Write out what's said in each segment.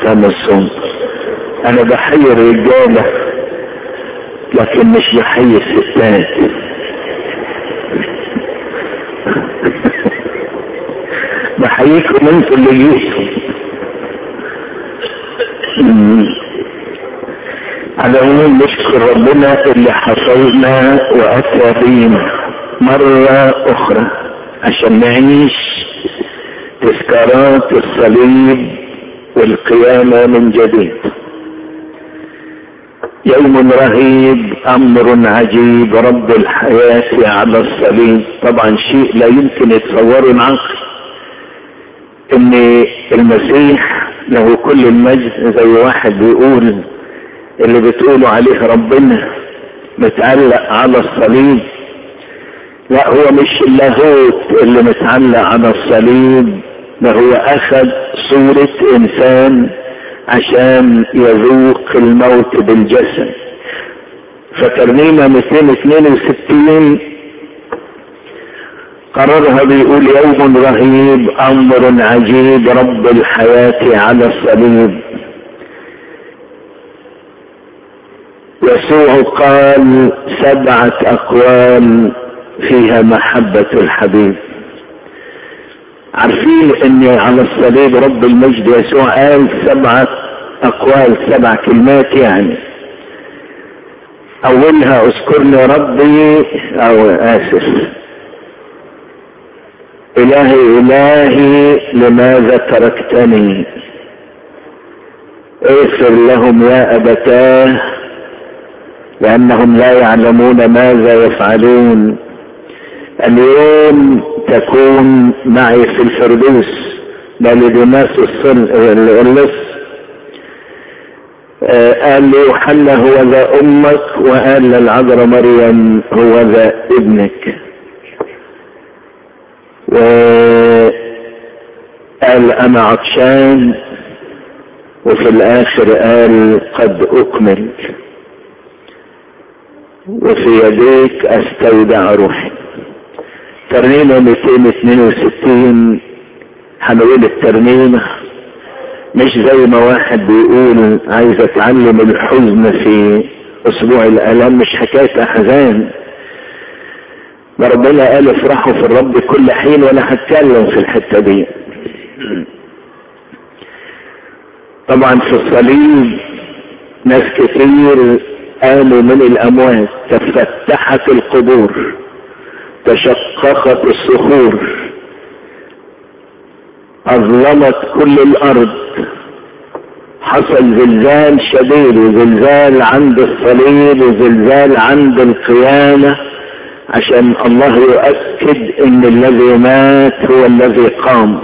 احكام الصوم انا بحيي الرجالة لكن مش بحيي الستات بحييكم انتوا اللي جيتوا على العموم نشكر ربنا اللي حصلنا واتى بينا مرة اخرى عشان نعيش تذكارات الصليب والقيامة من جديد يوم رهيب امر عجيب رب الحياة على الصليب طبعا شيء لا يمكن يتصوره العقل ان المسيح له كل المجد زي واحد بيقول اللي بتقولوا عليه ربنا متعلق على الصليب لا هو مش اللاهوت اللي متعلق على الصليب ده هو اخذ صورة انسان عشان يذوق الموت بالجسد فترنيمة 262 قررها بيقول يوم رهيب امر عجيب رب الحياة على الصليب يسوع قال سبعة اقوال فيها محبة الحبيب عارفين ان على الصليب رب المجد يسوع قال سبعة اقوال سبع كلمات يعني اولها اذكرني ربي او اسف الهي الهي لماذا تركتني اغفر لهم يا ابتاه لانهم لا يعلمون ماذا يفعلون اليوم تكون معي في الفردوس ده لدماس اللص قال ليوحنا هو ذا امك وقال للعذراء مريم هو ذا ابنك وقال انا عطشان وفي الاخر قال قد اكمل وفي يديك استودع روحي ترنيمة 262 هنقول الترنيمة مش زي ما واحد بيقول عايز اتعلم الحزن في اسبوع الالام مش حكاية احزان ما ربنا قال افرحوا في الرب كل حين وانا هتكلم في الحتة دي طبعا في الصليب ناس كتير قاموا من الاموات تفتحت القبور تشققت الصخور اظلمت كل الارض حصل زلزال شديد وزلزال عند الصليب وزلزال عند القيامة عشان الله يؤكد ان الذي مات هو الذي قام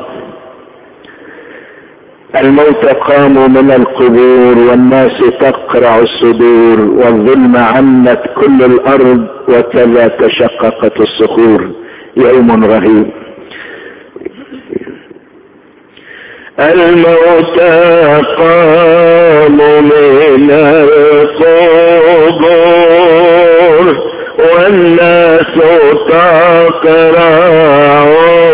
الموت قاموا من القبور والناس تقرع الصدور والظلم عمت كل الارض وكذا تشققت الصخور يوم رهيب الموتى قاموا من القبور والناس تقرع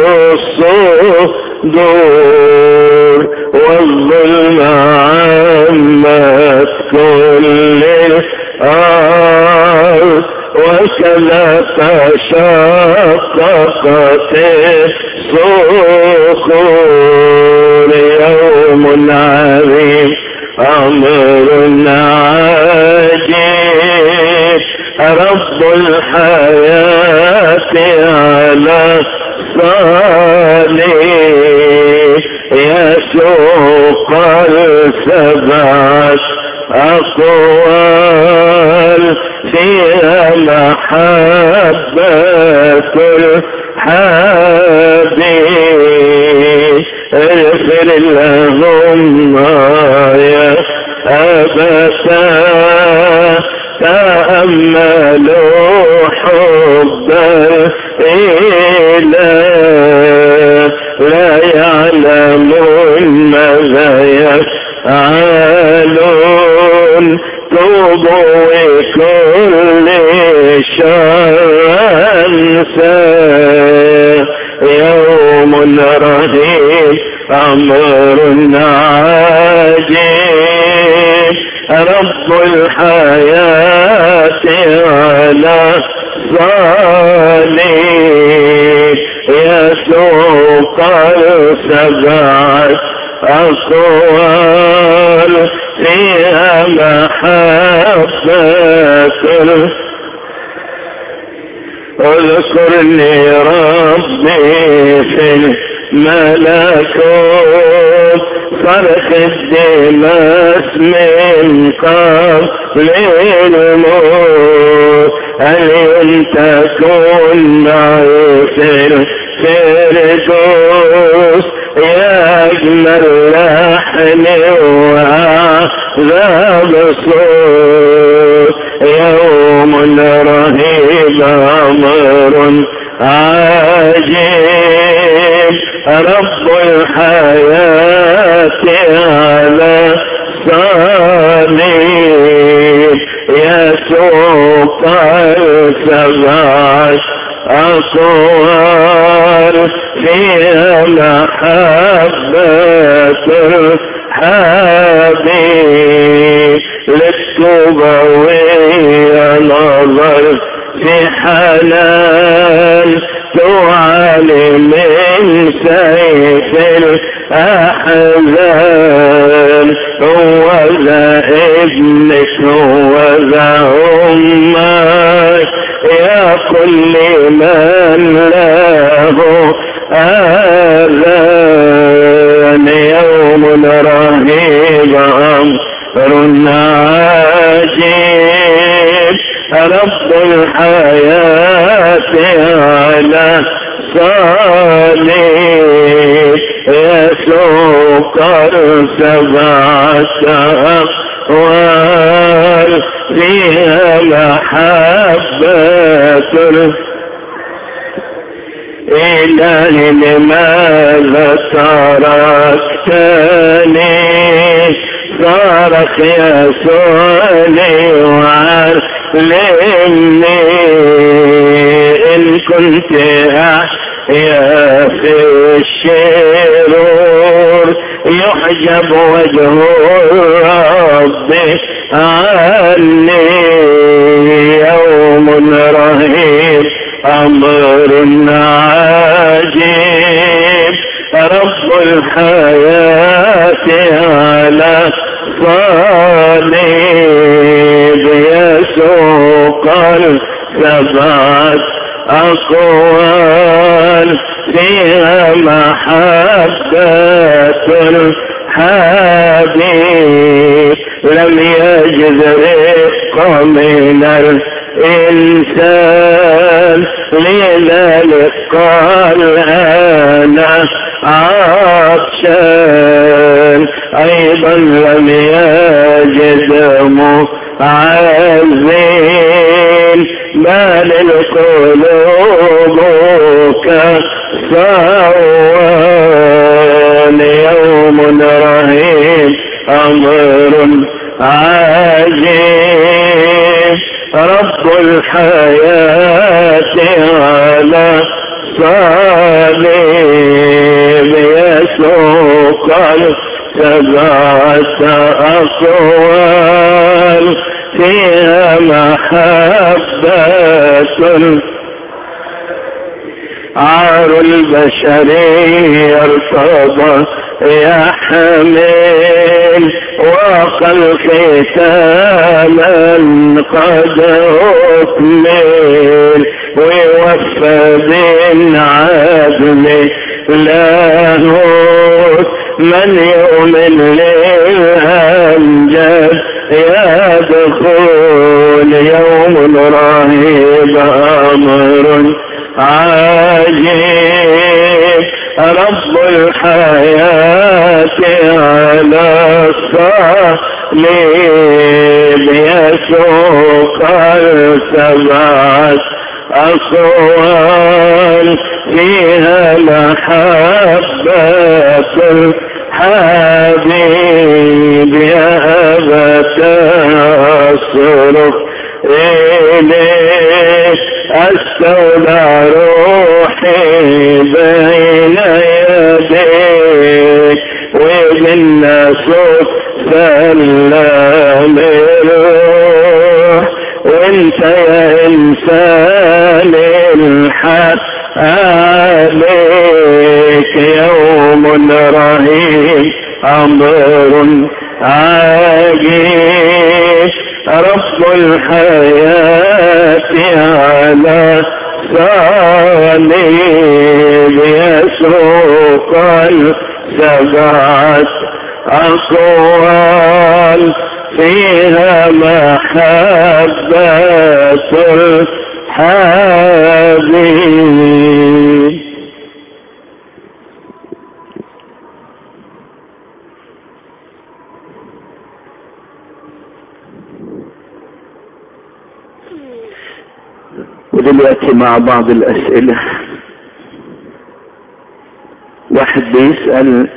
الصدور والظلم عمت كل الأرض وكذا تشققت الصخور يوم عظيم أمر عجيب رب الحياة على الصليب يسوق السبعة أقوال فيها محبة الحبيب اغفر اللهم يا أبتا تأملوا حب الإله لا يعلمون ماذا يفعلون توبوا كل شمس يوم رهيب أمر عاجل رب الحياة على صليب يسوق سبعة أقوال فيها محبة اذكرني ربي في الملكوت صرخ الدماس من قبل الموت هل تكون معي في الفردوس يا أجمل لحن وعذاب صوت يوم رهيب أمر عجيب رب الحياة على صليب يسوق السبعة أقوال فيها محبة الحبيب للتوبوية نظر في حنان تعالي من سيف الأحزان هو ذا ابنك هو ذا أمك يا كل من له آذان يوم رهيب أمر عجيب رب الحياة على صليب يسوق سبعة أقوال فيها محبة إلهي لماذا تركتني صارخ يسوني وعلمني إن كنت أحيا في الشرور يحجب وجه ربي عني يوم رهيب أمر عجيب رب الحياة على صليب يسوق السبعة أقوال فيها محبة الحبيب لم يجد رق من الإنسان لذلك قال أنا عطشان أيضا لم يجد معزين بل القلوب كالصوان يوم رهيب أمر عجيب رب الحياة على صليب يسوق سبعة أقوال فيها محبة عار البشر ارتضى يحمل وقل ختاما قد أكمل ويوفى بالعدل لاهوت من يؤمن للأمجاد يدخل يوم رهيب أمر عجيب رب الحياة على الصليب يسوق السبعة أقوال فيها محبة الحبيب يا أبت أصرف إليك أستودع روحي بين يديك ومن صوت سلم الروح وانت يا انسان الحق عليك يوم رهيب امر عجيب رب الحياة على صليب يسوق السبعة أقوال فيها محبة الحبيب ودلوقتي مع بعض الأسئلة واحد بيسأل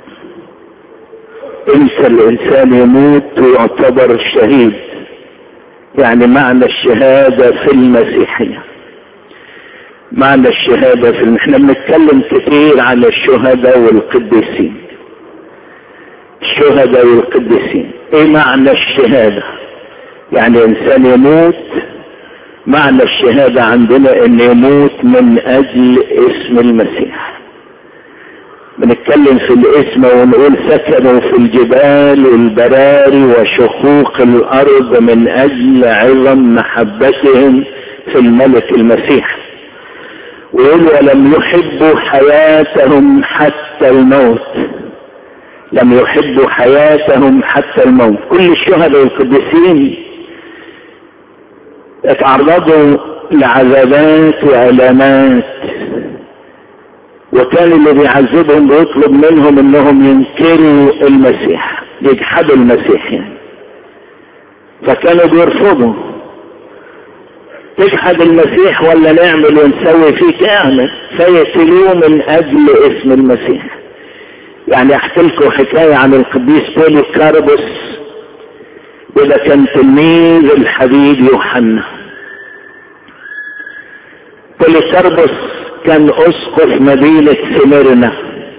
امتى الإنسان يموت ويعتبر شهيد يعني معنى الشهادة في المسيحية معنى الشهادة في الم... احنا بنتكلم كتير عن الشهداء والقديسين الشهداء والقديسين ايه معنى الشهادة يعني انسان يموت معنى الشهادة عندنا ان يموت من اجل اسم المسيح بنتكلم في الاسم ونقول سكنوا في الجبال والبراري وشقوق الارض من اجل عظم محبتهم في الملك المسيح ويقول ولم يحبوا حياتهم حتى الموت لم يحبوا حياتهم حتى الموت كل الشهداء والقديسين اتعرضوا لعذابات وعلامات وكان اللي بيعذبهم بيطلب منهم انهم ينكروا المسيح يجحدوا المسيح يعني فكانوا بيرفضوا تجحد المسيح ولا نعمل ونسوي فيك اعمل فيقتلوه من اجل اسم المسيح يعني احكي لكم حكايه عن القديس بولي كاربوس وده كان تلميذ الحبيب يوحنا بوليكاربوس كان اسقف مدينة سمرنا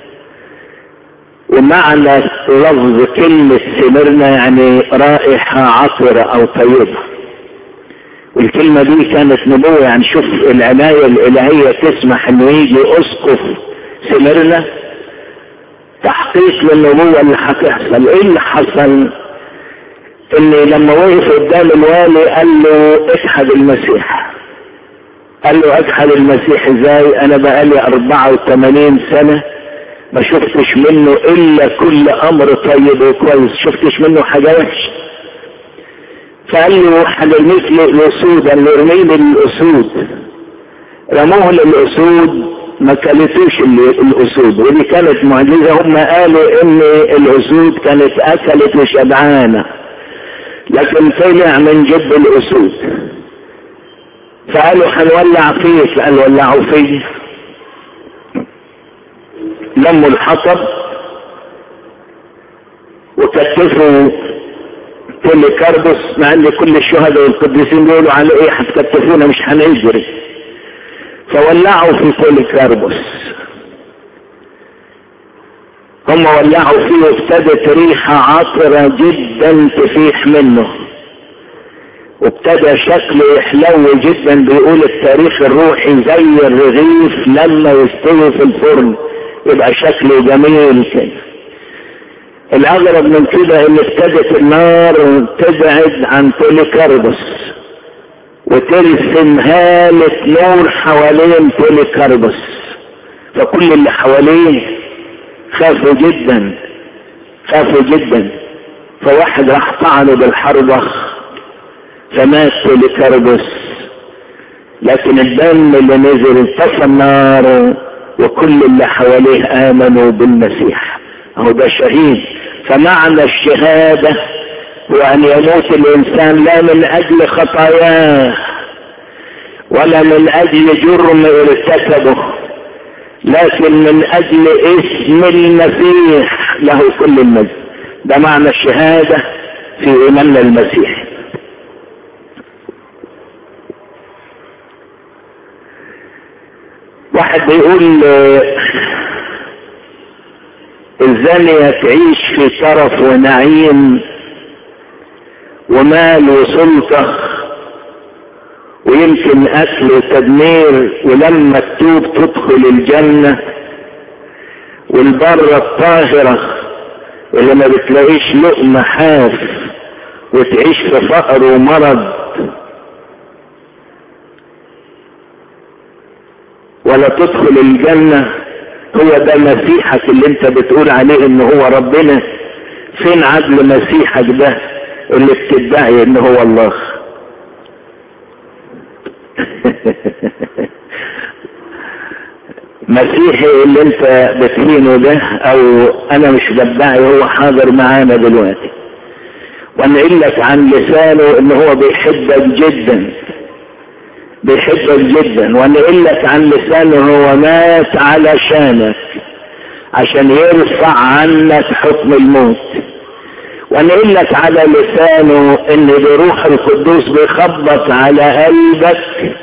ومعنى لفظ كلمة سمرنا يعني رائحة عطرة او طيبة والكلمة دي كانت نبوة يعني شوف العناية الالهية تسمح انه يجي اسقف سمرنا تحقيق للنبوة اللي هتحصل ايه اللي حصل ان لما وقف قدام الوالي قال له اجحد المسيح قال له اجحد المسيح ازاي انا بقالي 84 سنة ما شفتش منه الا كل امر طيب وكويس شفتش منه حاجة وحشة فقال له هنرميك للاسود قال له ارميني للاسود رموه للاسود ما كلتوش الاسود ودي كانت معجزة هم قالوا ان الاسود كانت اكلت وشبعانة لكن طلع من جب الاسود فقالوا هنولع فيك قال ولعوا فيه لموا الحطب وكتفوا كل كربس مع ان كل الشهداء والقديسين بيقولوا على ايه هتكتفونا مش هنجري فولعوا في كل كربس هم ولعوا فيه وابتدت ريحة عطرة جدا تفيح منه وابتدى شكله يحلو جدا بيقول التاريخ الروحي زي الرغيف لما يستوي في الفرن يبقى شكله جميل كده الاغرب من كده ان ابتدت النار تبعد عن بوليكاربوس وترسم هالة نور حوالين بوليكاربوس فكل اللي حواليه خافوا جدا خافوا جدا فواحد راح طعنه بالحربة فمات بوليكاربوس لكن الدم اللي نزل انطفى النار وكل اللي حواليه امنوا بالمسيح هو ده شهيد فمعنى الشهادة هو ان يموت الانسان لا من اجل خطاياه ولا من اجل جرم ارتكبه لكن من اجل اسم المسيح له كل المجد ده معنى الشهادة في ايماننا المسيح واحد بيقول ازاي تانية تعيش في ترف ونعيم ومال وسلطة ويمكن أكل وتدمير ولما تتوب تدخل الجنة والبرة الطاهرة اللي ما بتلاقيش لقمة حاف وتعيش في فقر ومرض ولا تدخل الجنة هو ده مسيحك اللي انت بتقول عليه ان هو ربنا فين عدل مسيحك ده اللي بتدعي ان هو الله مسيحي اللي انت بتهينه ده او انا مش بدعي هو حاضر معانا دلوقتي ونقول لك عن لسانه ان هو بيحبك جدا بيحبك جدا ونقول لك عن لسانه هو مات علشانك عشان يرفع عنك حكم الموت ونقول لك على لسانه ان بروح القدوس بيخبط على قلبك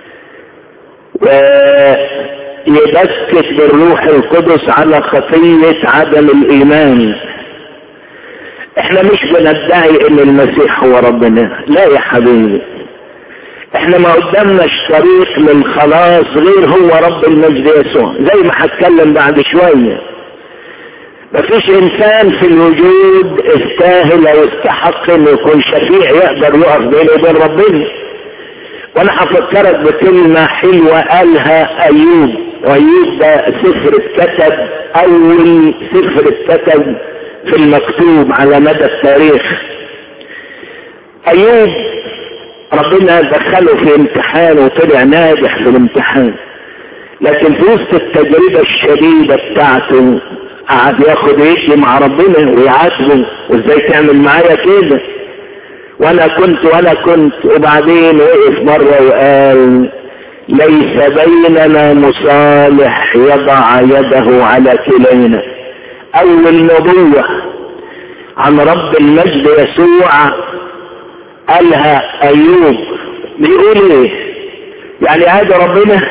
ويبكت بالروح القدس على خطية عدم الايمان احنا مش بندعي ان المسيح هو ربنا لا يا حبيبي احنا ما قدامناش طريق للخلاص غير هو رب المجد يسوع زي ما هتكلم بعد شوية مفيش انسان في الوجود استاهل او استحق انه يكون شفيع يقدر يقف بينه وبين ربنا وانا هفكرك بكلمة حلوة قالها ايوب وايوب ده سفر اتكتب اول سفر اتكتب في المكتوب على مدى التاريخ ايوب ربنا دخله في امتحان وطلع ناجح في الامتحان لكن في وسط التجربة الشديدة بتاعته قعد ياخد يشي مع ربنا ويعاتبه وازاي تعمل معايا كده وانا كنت وانا كنت وبعدين وقف مرة وقال ليس بيننا مصالح يضع يده على كلينا اول نبوة عن رب المجد يسوع قالها ايوب بيقول ايه يعني هذا ربنا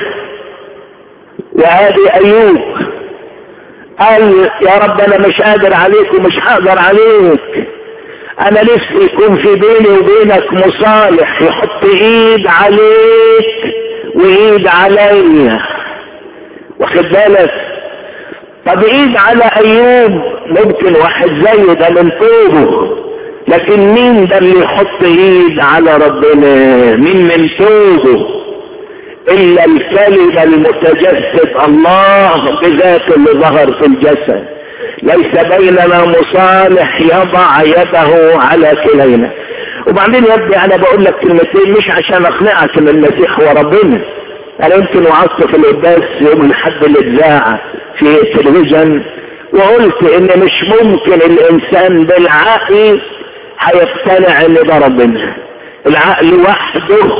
وهذه ايوب قال يا رب انا مش قادر عليك ومش هقدر عليك انا نفسي يكون في بيني وبينك مصالح يحط ايد عليك وايد عليا واخد بالك طب ايد على ايوب ممكن واحد زي ده من طوبه لكن مين ده اللي يحط ايد على ربنا مين من توبه الا الكلمة المتجسد الله بذاته اللي ظهر في الجسد ليس بيننا مصالح يضع يده على كلينا وبعدين يبدي انا بقول لك كلمتين مش عشان اقنعك ان المسيح هو ربنا انا يمكن وعظت في القداس يوم الحد اللي اتذاع في التلفزيون وقلت ان مش ممكن الانسان بالعقل هيقتنع ان ده ربنا العقل وحده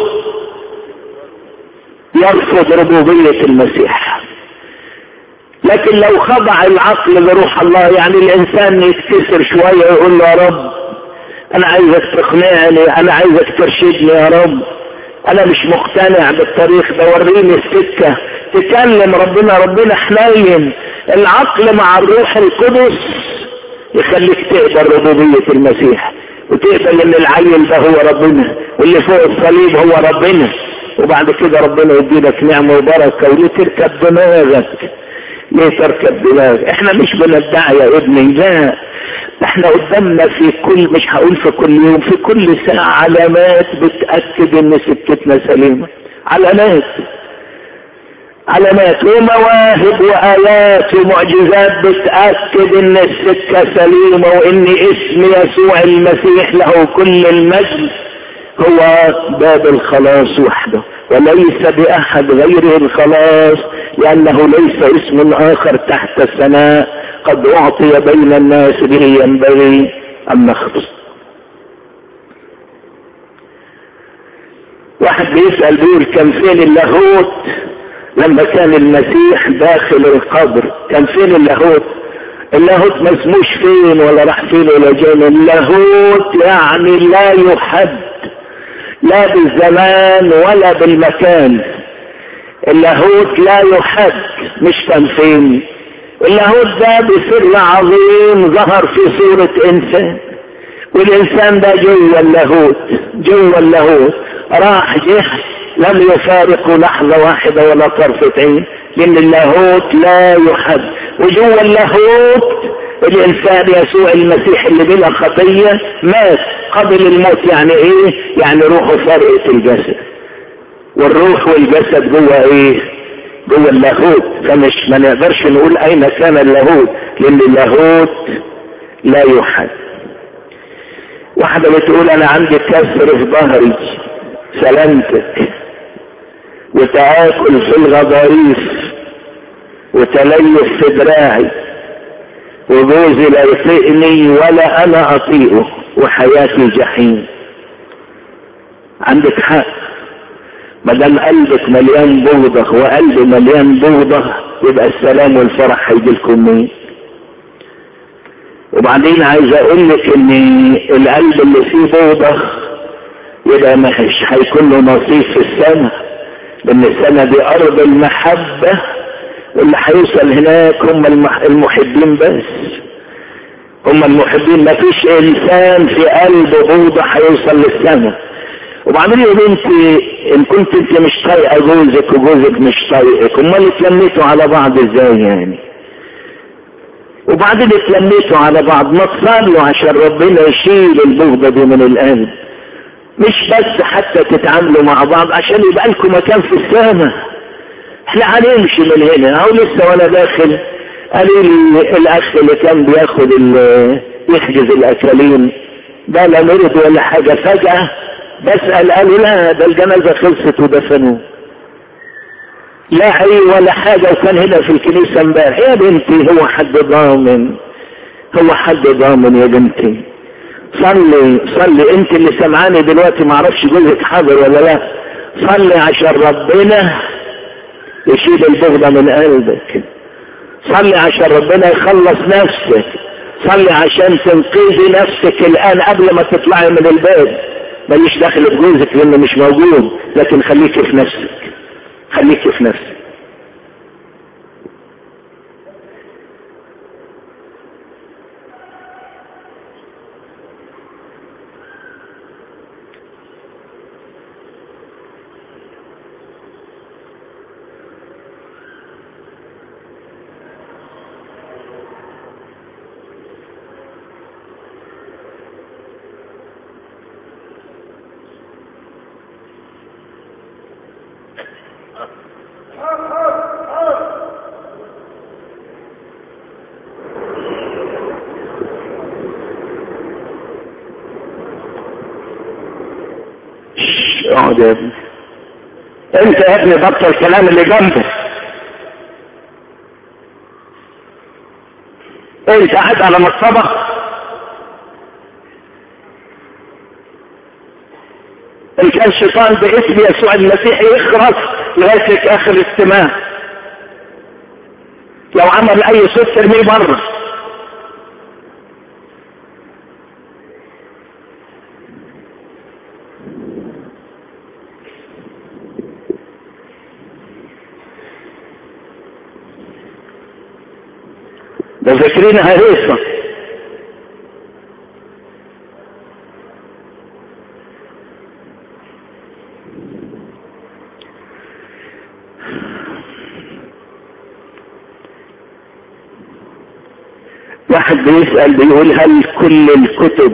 يرفض ربوبية المسيح لكن لو خضع العقل لروح الله يعني الانسان يتكسر شوية ويقول له يا رب انا عايزك تقنعني انا عايزك ترشدني يا رب انا مش مقتنع بالطريق ده وريني السكة تكلم ربنا ربنا حنين العقل مع الروح القدس يخليك تقبل ربوبية المسيح وتقبل ان العيل ده هو ربنا واللي فوق الصليب هو ربنا وبعد كده ربنا يديلك نعمة وبركة وليه تركب دماغك ليه تركب دماغك احنا مش بندعي يا ابني لا احنا قدامنا في كل مش هقول في كل يوم في كل ساعة علامات بتأكد ان سكتنا سليمة علامات علامات ومواهب وآيات ومعجزات بتأكد ان السكة سليمة وان اسم يسوع المسيح له كل المجد هو باب الخلاص وحده وليس بأحد غيره الخلاص لأنه ليس اسم آخر تحت السماء قد أعطي بين الناس به ينبغي أن نخلص واحد بيسأل بيقول كان فين اللاهوت لما كان المسيح داخل القبر كان فين اللاهوت اللاهوت ما اسموش فين ولا راح فين ولا جاي اللاهوت يعني لا يحد لا بالزمان ولا بالمكان اللاهوت لا يحد مش كان فين اللاهوت ده بسر عظيم ظهر في صورة انسان والانسان ده جوه اللاهوت جوه اللاهوت راح جه لم يفارق لحظة واحدة ولا طرفة عين لان اللاهوت لا يحد وجوه اللاهوت الانسان يسوع المسيح اللي بلا خطية مات قبل الموت يعني ايه يعني روحه فرقت الجسد والروح والجسد جوه ايه جوه اللاهوت فمش ما نقدرش نقول اين كان اللاهوت لان اللاهوت لا يحد واحدة بتقول انا عندي كسر في ظهري سلامتك وتآكل في الغضاريف وتليف في دراعي وجوزي لا يطيقني ولا انا اطيقه وحياتي جحيم عندك حق ما دام قلبك مليان بغضة وقلبي مليان بغضة يبقى السلام والفرح هيجي لكم منين وبعدين عايز اقول لك ان القلب اللي فيه بغضة يبقى مش هيكون له نصيب في السماء لان السماء دي ارض المحبة واللي هيوصل هناك هم المحبين بس هم المحبين ما فيش انسان في قلبه بوضة هيوصل للسماء وبعدين يا بنتي ان كنت انت مش طايقه جوزك وجوزك مش طايقك امال اتلميتوا على بعض ازاي يعني وبعدين اتلميتوا على بعض ما تصلوا عشان ربنا يشيل البغضه دي من القلب مش بس حتى تتعاملوا مع بعض عشان يبقى لكم مكان في السماء احنا هنمشي من هنا اهو لسه وانا داخل قالوا لي الاخ اللي كان بياخد يحجز الاكلين ده لا مرض ولا حاجه فجاه بسأل قالوا لا ده الجنازة خلصت ودفنوه لا عي ولا حاجة وكان هنا في الكنيسة امبارح يا بنتي هو حد ضامن هو حد ضامن يا بنتي صلي صلي انت اللي سمعاني دلوقتي معرفش جوزك حاضر ولا لا صلي عشان ربنا يشيل البغضة من قلبك صلي عشان ربنا يخلص نفسك صلي عشان تنقذي نفسك الان قبل ما تطلعي من البيت ماليش داخل بجوزك لانه مش موجود لكن خليك في نفسك خليك في نفسك اقعد يا ابني انت يا ابني بطل الكلام اللي جنبك انت قاعد على مصطبة ان كان الشيطان باسم يسوع المسيح يخرس لغايه اخر الاجتماع لو عمل اي صوت ترميه بره ده ذاكرينها هيصة واحد بيسأل بيقول هل كل الكتب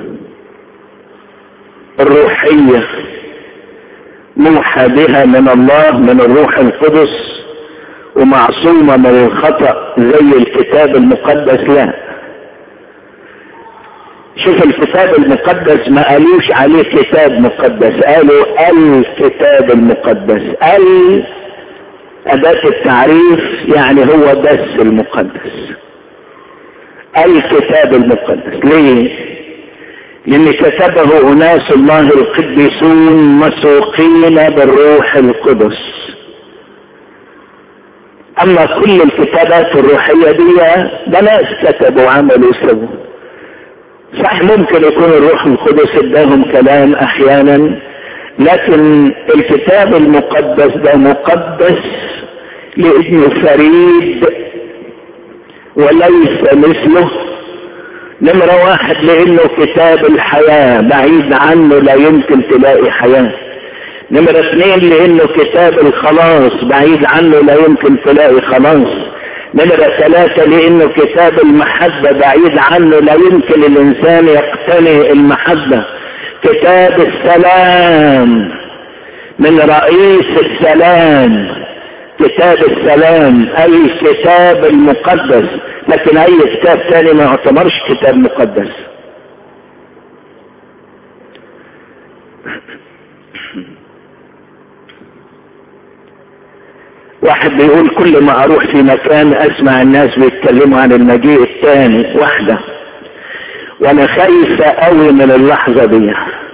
الروحية موحى بها من الله من الروح القدس ومعصومة من الخطأ زي الكتاب المقدس لا شوف الكتاب المقدس ما قالوش عليه كتاب مقدس قالوا الكتاب المقدس ال أداة التعريف يعني هو بس المقدس الكتاب المقدس ليه لأن كتبه أناس الله القديسون مسوقين بالروح القدس اما كل الكتابات الروحية دي ده ناس كتبوا وعملوا وسووا صح ممكن يكون الروح القدس اداهم كلام احيانا لكن الكتاب المقدس ده مقدس لابن فريد وليس مثله نمرة واحد لانه كتاب الحياة بعيد عنه لا يمكن تلاقي حياة نمرة اثنين لانه كتاب الخلاص بعيد عنه لا يمكن تلاقي خلاص نمرة ثلاثة لانه كتاب المحبة بعيد عنه لا يمكن الانسان يقتني المحبة كتاب السلام من رئيس السلام كتاب السلام اي الكتاب المقدس لكن اي كتاب ثاني ما يعتبرش كتاب مقدس واحد بيقول كل ما اروح في مكان اسمع الناس بيتكلموا عن المجيء الثاني واحدة وانا خايفة قوي من اللحظة دي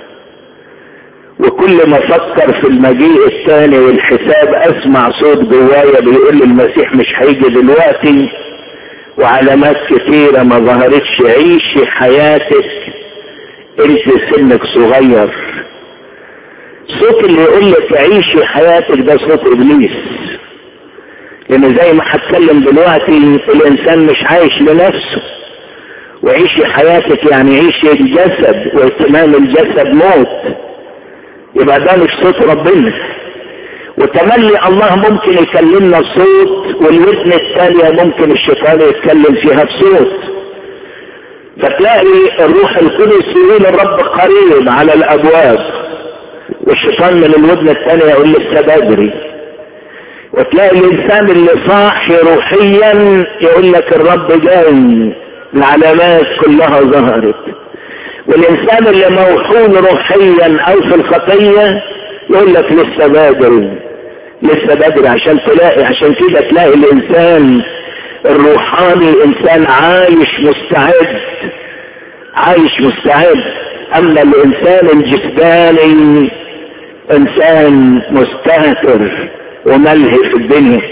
وكل ما افكر في المجيء الثاني والحساب اسمع صوت جوايا بيقول لي المسيح مش هيجي دلوقتي وعلامات كتيرة ما ظهرتش عيشي حياتك انت سنك صغير صوت اللي يقول لك عيشي حياتك ده صوت ابليس لان زي ما هتكلم دلوقتي الانسان مش عايش لنفسه وعيشي حياتك يعني عيشي الجسد واهتمام الجسد موت يبقى ده مش صوت ربنا وتملي الله ممكن يكلمنا بصوت والودن الثانية ممكن الشيطان يتكلم فيها بصوت فتلاقي الروح القدس يقول الرب قريب على الابواب والشيطان من الودن الثانية يقول لسه بدري وتلاقي الانسان اللي صاحي روحيا يقول لك الرب جاي العلامات كلها ظهرت والانسان اللي موحول روحيا او في الخطية يقول لك لسه بدري لسه بدري عشان تلاقي عشان كده تلاقي الانسان الروحاني انسان عايش مستعد عايش مستعد اما الانسان الجسداني انسان مستهتر وملهي في الدنيا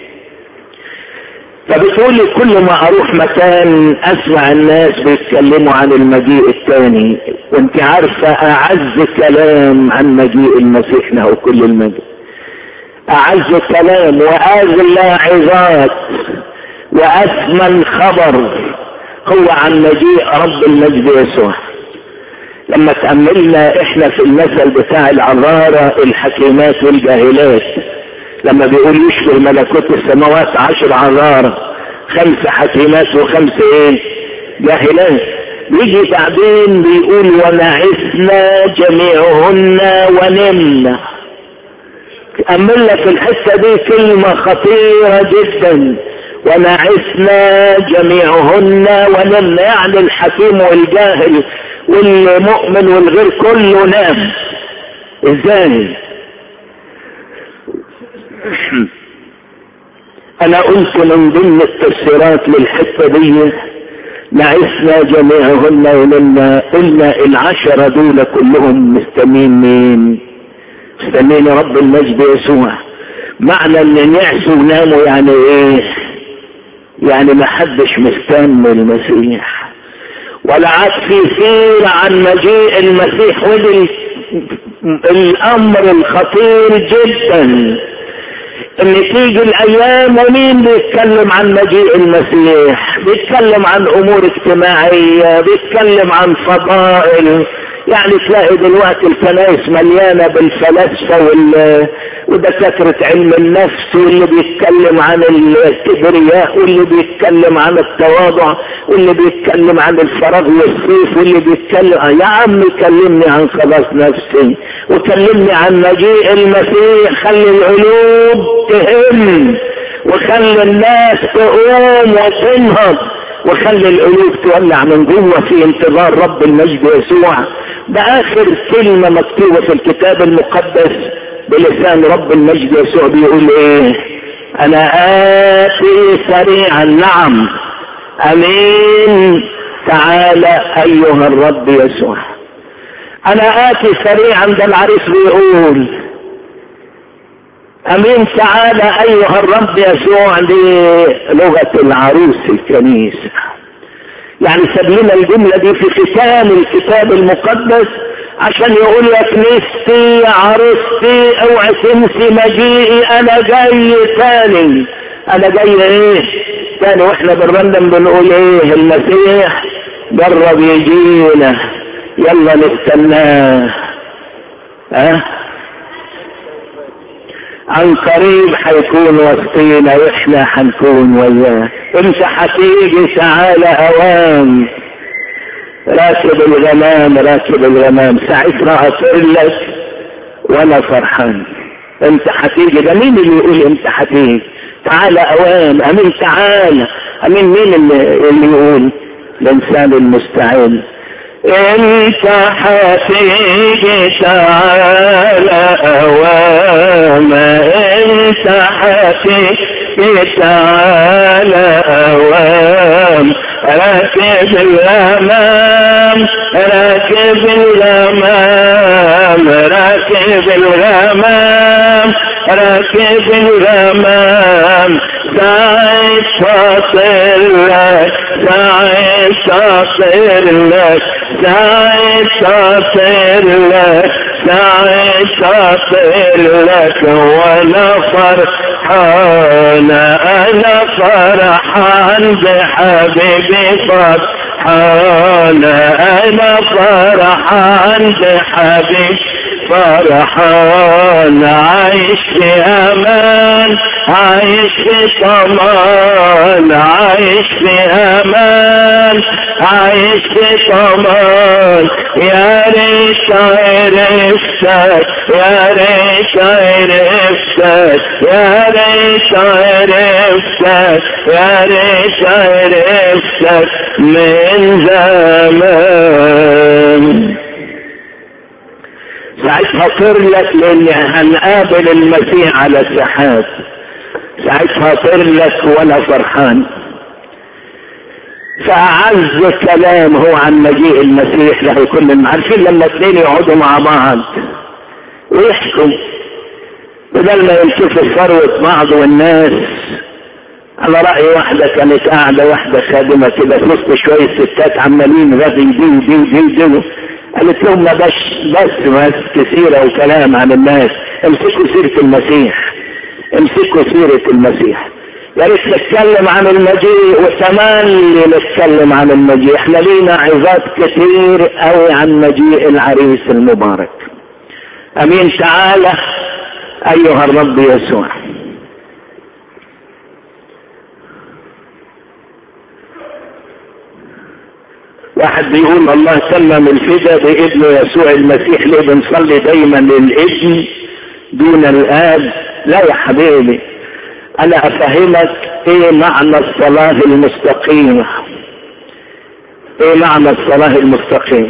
فبتقولي كل ما اروح مكان اسمع الناس بيتكلموا عن المجيء الثاني وانت عارفة اعز كلام عن مجيء المسيح له كل المجيء اعز كلام واغلى عظات واثمن خبر هو عن مجيء رب المجد يسوع لما تأملنا احنا في المثل بتاع العذارى الحكيمات والجاهلات لما بيقول يشبه ملكوت السماوات عشر عذارى خمس حكيمات وخمس ايه جاهلات يجي بعدين بيقول ونعسنا جميعهن ونمنا تأملنا في الحتة دي كلمة خطيرة جدا ونعسنا جميعهن ونمنا يعني الحكيم والجاهل والمؤمن والغير كله نام ازاي انا قلت من ضمن التفسيرات للحته دي نعسنا جميعهن ولما قلنا العشرة دول كلهم مستنين مين مستنين رب المجد يسوع معنى ان نعسوا وناموا يعني ايه يعني ما حدش مستني المسيح ولا عاد في سيرة عن مجيء المسيح ودي الامر الخطير جدا ان تيجي الايام ومين بيتكلم عن مجيء المسيح بيتكلم عن امور اجتماعية بيتكلم عن فضائل يعني تلاقي دلوقتي الكنائس مليانة بالفلاسفة وال... ودكاترة علم النفس واللي بيتكلم عن الكبرياء واللي بيتكلم عن التواضع واللي بيتكلم عن الفراغ والسيف واللي بيتكلم يا عم كلمني عن خلاص نفسي وكلمني عن مجيء المسيح خلي القلوب تهم وخلي الناس تقوم وتنهض وخلي القلوب تولع من جوه في انتظار رب المجد يسوع ده اخر كلمة مكتوبة في الكتاب المقدس بلسان رب المجد يسوع بيقول ايه انا اتي سريعا نعم امين تعالى ايها الرب يسوع انا اتي سريعا ده العريس بيقول امين تعالى ايها الرب يسوع دي لغة العروس الكنيسة يعني ساب لنا الجملة دي في ختام الكتاب المقدس عشان يقول لك نفسي يا عروستي اوعى تنسي مجيئي انا جاي تاني انا جاي ايه تاني واحنا بنرنم بنقول ايه المسيح جرب يجينا يلا نستناه ها عن قريب حيكون وسطينا واحنا حنكون وياه انت حتيجي تعالى اوام راكب الغمام راكب الغمام ساعتها اطير لك وانا فرحان انت حتيجي ده مين اللي يقول انت حتيجي تعالى اوام امين تعالى امين مين اللي, اللي يقول الانسان المستعد انت حتيجي تعالى اوام انت حتيجي تعالى اوام راكب الغمام راكب الغمام راكب الغمام راكب الغمام سعيد فاصل لك سعيد فاصل لك سعيد فاصل لك سعيد فاصل لك وانا فرحان انا فرحان بحبيبي فرحان انا فرحان بحبيبي فرحان عايش في امان عايش في طمان عايش في امان عايش في طمان يا ريت عرفتك يا ريت عرفتك يا ريت عرفتك يا ريت عرفتك من زمان ساعتها طر لك لان هنقابل المسيح على السحاب ساعتها طر لك وانا فرحان فأعز كلام هو عن مجيء المسيح له كل عارفين لما اثنين يقعدوا مع بعض ويحكوا بدل ما يمسكوا ثروة بعض والناس على رأي واحدة كانت قاعدة واحدة خادمة كده في وسط شوية ستات عمالين غادي دي دي دي دي قالت لهم ما بس بس بس كثيرة وكلام عن الناس امسكوا سيرة المسيح امسكوا سيرة المسيح يا ريت نتكلم عن المجيء وتملي نتكلم عن المجيء احنا لينا عظات كثير قوي عن مجيء العريس المبارك امين تعالى ايها الرب يسوع واحد بيقول الله تمم الفدا بابنه يسوع المسيح ليه بنصلي دايما للابن دون الاب لا يا حبيبي انا افهمك ايه معنى الصلاة المستقيمة ايه معنى الصلاة المستقيمة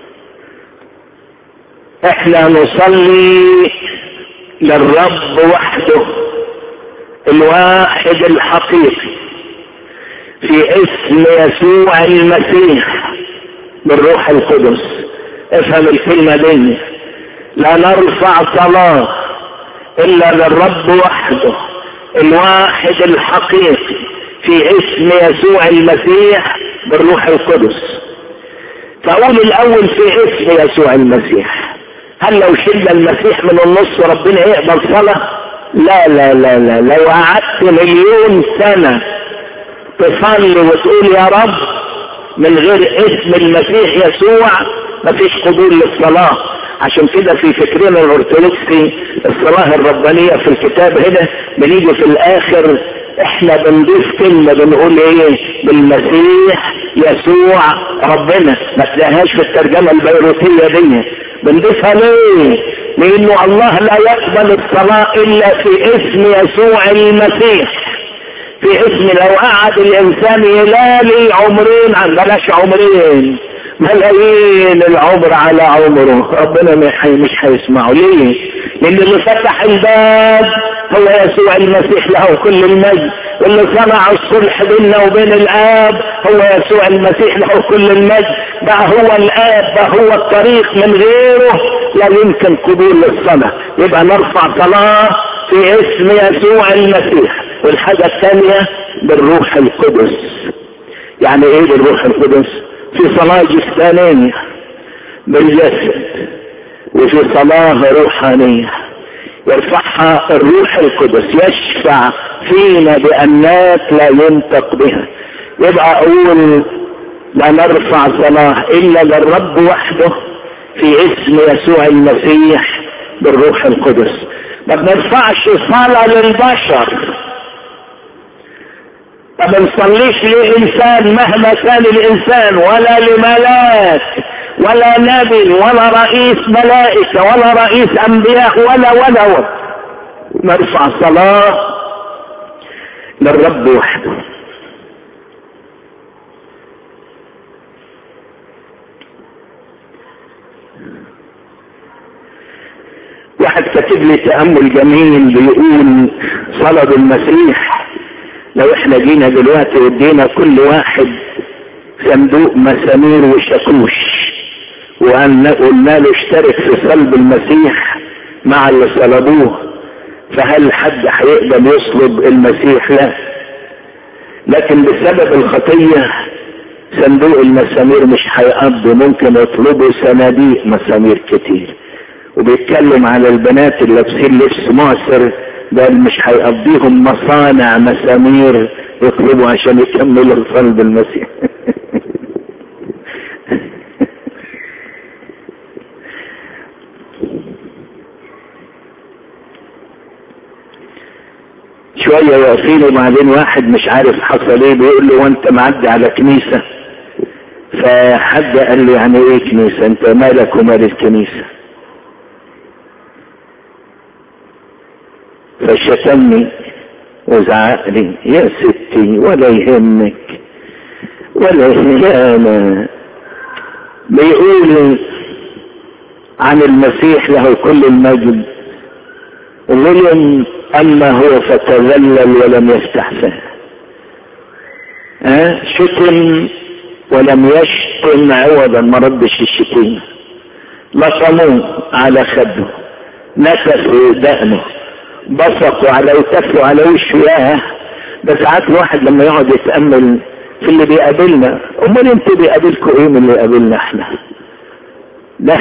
احنا نصلي للرب وحده الواحد الحقيقي في اسم يسوع المسيح بالروح القدس افهم الكلمة دي لا نرفع صلاة الا للرب وحده الواحد الحقيقي في اسم يسوع المسيح بالروح القدس فأقول الأول في اسم يسوع المسيح هل لو شلنا المسيح من النص ربنا يقبل صلاة؟ لا لا لا لا لو قعدت مليون سنة تصلي وتقول يا رب من غير اسم المسيح يسوع مفيش قبول للصلاة عشان كده في فكرنا الارثوذكسي الصلاة الربانية في الكتاب هنا بنيجي في الاخر احنا بنضيف كلمة بنقول ايه بالمسيح يسوع ربنا ما تلاقيهاش في الترجمة البيروتية دي بنضيفها ليه لانه الله لا يقبل الصلاة الا في اسم يسوع المسيح في اسم لو قعد الانسان يلالي عمرين عن بلاش عمرين ملايين العمر على عمره ربنا مش هيسمعه ليه لان اللي فتح الباب هو يسوع المسيح له كل المجد واللي صنع الصلح بيننا وبين الاب هو يسوع المسيح له كل المجد بقى هو الاب بقى هو الطريق من غيره لا يمكن قبول للصلاة يبقى نرفع صلاة في اسم يسوع المسيح والحاجة الثانية بالروح القدس يعني ايه بالروح القدس في صلاة جسدانية بالجسد وفي صلاة روحانية يرفعها الروح القدس يشفع فينا بأنات لا ينطق بها يبقى أقول لا نرفع صلاة إلا للرب وحده في اسم يسوع المسيح بالروح القدس ما بنرفعش صلاة للبشر ما بنصليش لإنسان مهما كان الإنسان ولا لملاك ولا نبي ولا رئيس ملائكة ولا رئيس أنبياء ولا ولا ولا نرفع صلاة للرب وحده واحد كاتب لي تأمل جميل بيقول صلب المسيح لو احنا جينا دلوقتي ودينا كل واحد صندوق مسامير وشاكوش وقلنا له اشترك في صلب المسيح مع اللي صلبوه فهل حد هيقدر يصلب المسيح لا لكن بسبب الخطية صندوق المسامير مش هيقضي ممكن يطلبوا صناديق مسامير كتير وبيتكلم على البنات اللي لابسين لبس معسر ده مش هيقضيهم مصانع مسامير يطلبوا عشان يكملوا صلب المسيح شوية واقفين وبعدين واحد مش عارف حصل ايه بيقول له وانت معدي على كنيسة فحد قال له يعني ايه كنيسة انت مالك ومال الكنيسة فشتمني وزعق لي يا ستي ولا يهمك ولا يهمنا بيقول عن المسيح له كل المجد ظلم اما هو فتذلل ولم يفتح فاه أه؟ شتم ولم يشتم عوضا ما ردش الشتيمة لطموه على خده نكسوا دقنه بصقوا على وتفوا على وشه ياه ده ساعات الواحد لما يقعد يتأمل في اللي بيقابلنا امال انتوا بيقابلكوا ايه من اللي قابلنا احنا لا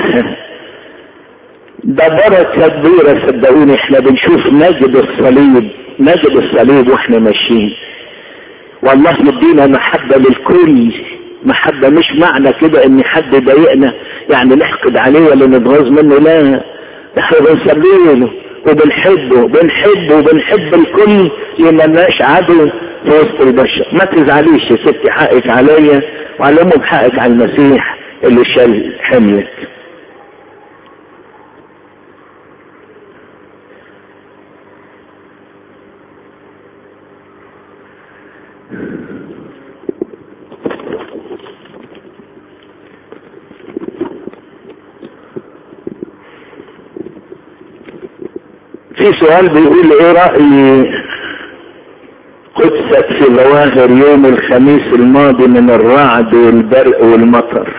ده بركة كبيرة صدقوني احنا بنشوف نجد الصليب نجد الصليب واحنا ماشيين والله مدينا محبة للكل محبة مش معنى كده ان حد ضايقنا يعني نحقد عليه ولا نتغاظ منه لا احنا بنصلي له وبنحبه بنحبه وبنحب الكل يمناش عدو في وسط البشر ما تزعليش يا ستي حقك عليا وعلى امك حقك على المسيح اللي شال حملك في سؤال بيقول ايه رأي قدسك في ظواهر يوم الخميس الماضي من الرعد والبرق والمطر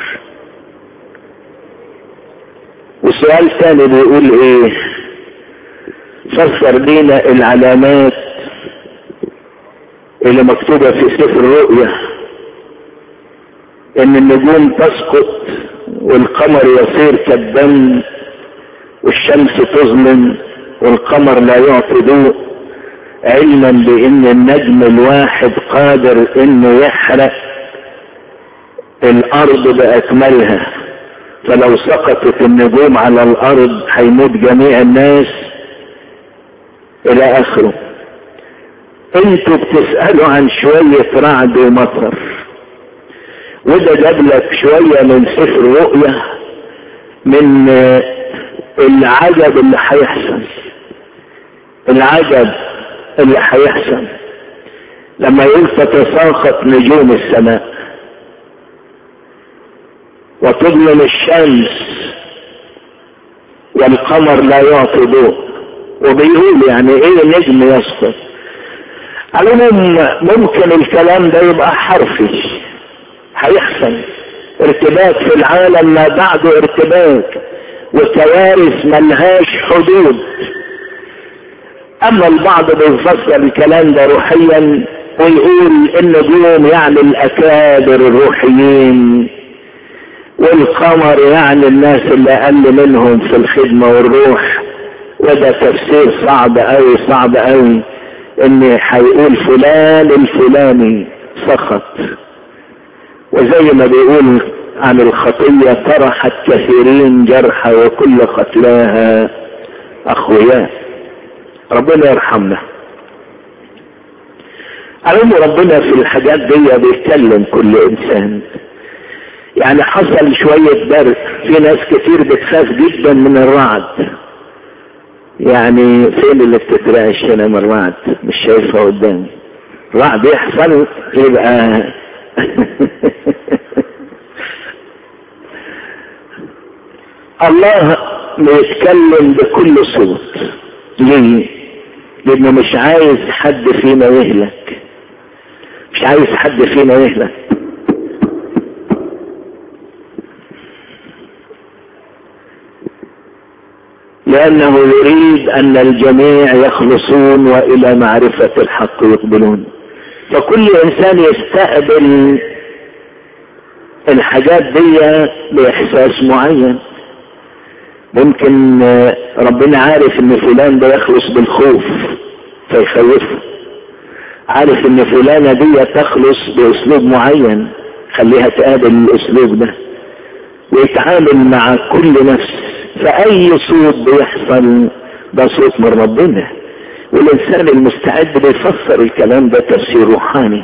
وسؤال ثاني بيقول ايه فسر لينا العلامات اللي مكتوبة في سفر الرؤيا ان النجوم تسقط والقمر يصير كالدم والشمس تظلم والقمر لا يعطي ضوء علما بان النجم الواحد قادر انه يحرق الارض باكملها فلو سقطت النجوم على الارض هيموت جميع الناس الى اخره انتوا بتسألوا عن شوية رعد ومطر وده جاب لك شوية من سفر الرؤيا من العجب اللي هيحصل العجب اللي هيحصل لما يقول تتساقط نجوم السماء وتظلم الشمس والقمر لا يعطي ضوء وبيقول يعني ايه نجم يسقط على ممكن الكلام ده يبقى حرفي هيحصل ارتباك في العالم ما بعده ارتباك وكوارث ملهاش حدود اما البعض بيفسر الكلام ده روحيا ويقول النجوم يعني الاكابر الروحيين والقمر يعني الناس اللي اقل منهم في الخدمة والروح وده تفسير صعب قوي صعب قوي ان هيقول فلان الفلاني سخط وزي ما بيقول عن الخطية طرحت كثيرين جرحى وكل قتلاها اخويا ربنا يرحمنا علم ربنا في الحاجات دي بيتكلم كل انسان يعني حصل شوية برد في ناس كتير بتخاف جدا من الرعد يعني فين اللي بتترعش هنا من الرعد مش شايفها قدامي رعد يحصل يبقى الله بيتكلم بكل صوت ليه لانه مش عايز حد فينا يهلك مش عايز حد فينا يهلك لأنه يريد أن الجميع يخلصون وإلى معرفة الحق يقبلون فكل إنسان يستقبل الحاجات دي بإحساس معين ممكن ربنا عارف ان فلان ده يخلص بالخوف فيخوفه عارف ان فلانة دي تخلص باسلوب معين خليها تقابل الاسلوب ده ويتعامل مع كل نفس فاي صوت بيحصل ده صوت من ربنا والانسان المستعد بيفسر الكلام ده تفسير روحاني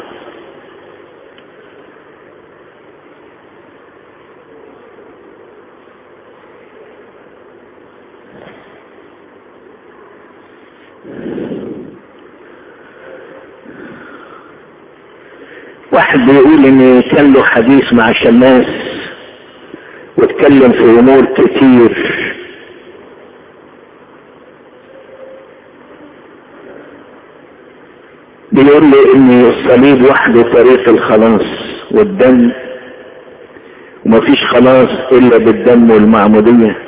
واحد بيقول ان كان له حديث مع شماس واتكلم في امور كتير بيقول لي ان الصليب وحده طريق الخلاص والدم ومفيش خلاص الا بالدم والمعمودية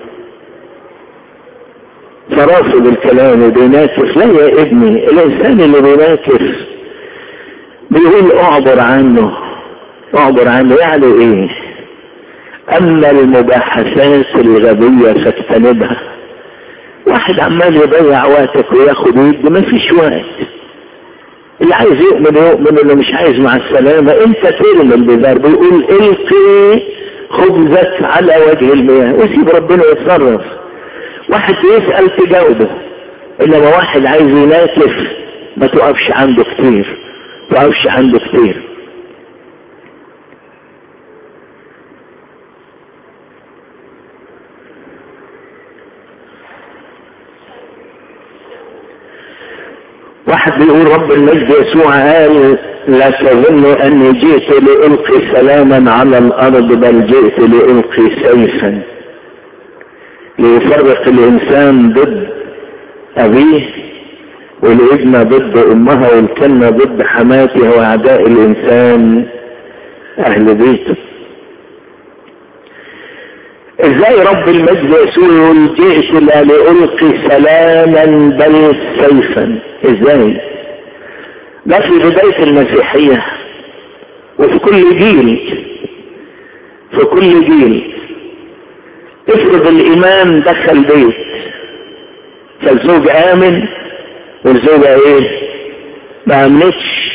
فرافض الكلام وبيناكف لا يا ابني الانسان اللي بيناكف بيقول اعبر عنه اعبر عنه يعني ايه اما المباحثات الغبية فاجتنبها واحد عمال يضيع وقتك وياخد ويدي ما فيش وقت اللي عايز يؤمن يؤمن اللي مش عايز مع السلامة انت ترمي البذار بيقول القي خبزك على وجه المياه وسيب ربنا يتصرف واحد يسأل تجاوبه انما واحد عايز يناكف ما تقفش عنده كتير تقفش عنده كتير واحد بيقول رب المجد يسوع قال لا تظن اني جئت لالقي سلاما على الارض بل جئت لالقي سيفا ليفرق الانسان ضد ابيه والابنة ضد امها والكلمة ضد حماتها واعداء الانسان اهل بيته ازاي رب المجد يسوع يقول جئت لا لالقي سلاما بل سيفا ازاي ده في بداية المسيحية وفي كل جيل في كل جيل افرض الايمان دخل بيت فالزوج امن والزوجة ايه ما امنتش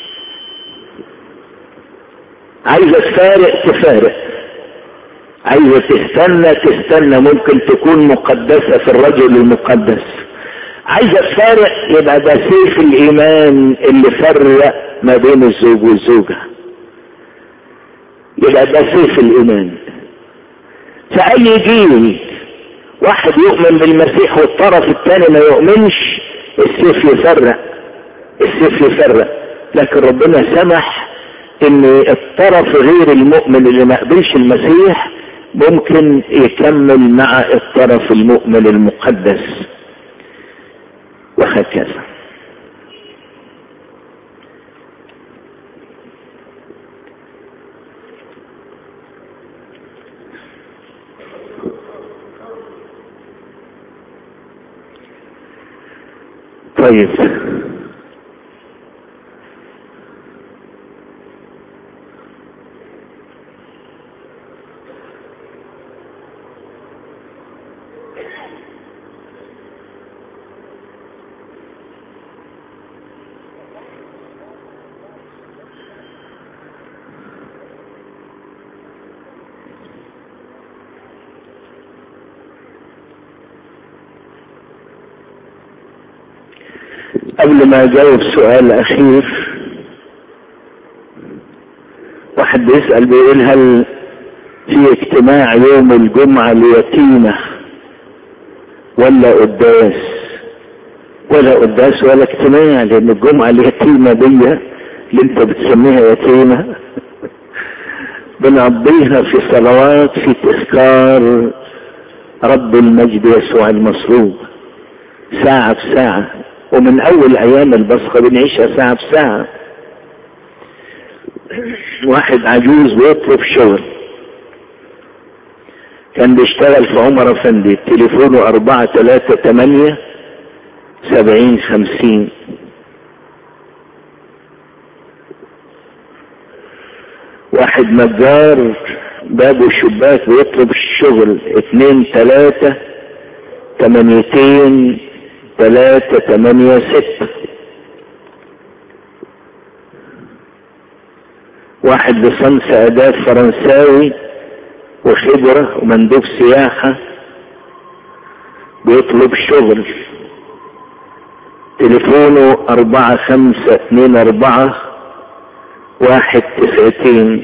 عايزة تفارق تفارق عايزة تستنى تستنى ممكن تكون مقدسة في الرجل المقدس عايزة تفارق يبقى ده سيف الايمان اللي فرق ما بين الزوج والزوجة يبقى ده سيف الايمان في اي جيل واحد يؤمن بالمسيح والطرف الثاني ما يؤمنش السيف يفرق السيف يفرق لكن ربنا سمح ان الطرف غير المؤمن اللي ما قبلش المسيح ممكن يكمل مع الطرف المؤمن المقدس وهكذا طيب قبل ما اجاوب سؤال اخير واحد بيسأل بيقول هل في اجتماع يوم الجمعة ليتيمة ولا قداس ولا قداس ولا اجتماع لان الجمعة اليتيمة دي اللي انت بتسميها يتيمة بنقضيها في صلوات في تذكار رب المجد يسوع المصلوب ساعة في ساعة ومن اول ايام البصخة بنعيشها ساعة في ساعة واحد عجوز بيطلب شغل كان بيشتغل في عمر افندي تليفونه اربعة تلاتة تمانية سبعين خمسين واحد نجار بابه شباك بيطلب الشغل اتنين تلاتة تمانيتين تلاتة تمانية ستة واحد لصنص اداب فرنساوي وخبرة ومندوب سياحة بيطلب شغل تليفونه اربعة خمسة اتنين اربعة واحد تسعتين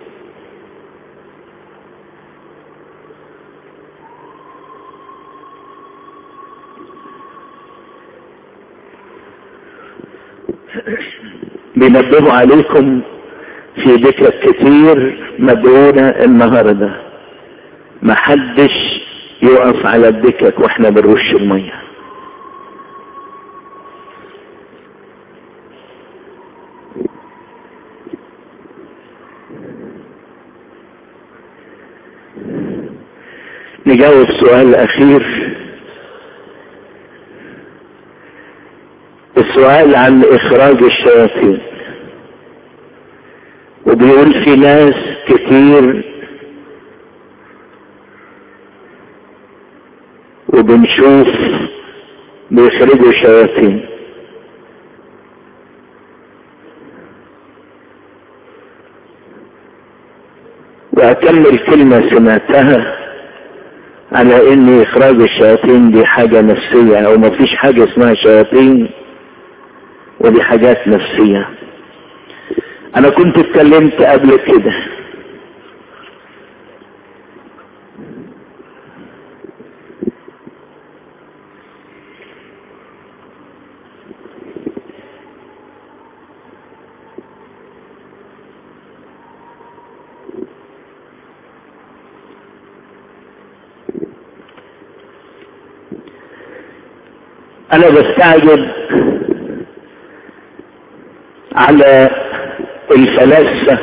بينبهوا عليكم في ذكر كتير مدعونا النهاردة محدش يقف على الدكك واحنا بنرش المية نجاوب سؤال اخير السؤال عن اخراج الشياطين وبيقول في ناس كتير وبنشوف بيخرجوا شياطين واكمل كلمة سمعتها على ان اخراج الشياطين دي حاجة نفسية او مفيش حاجة اسمها شياطين ودي حاجات نفسية انا كنت اتكلمت قبل كده انا بستعجب على الفلاسفة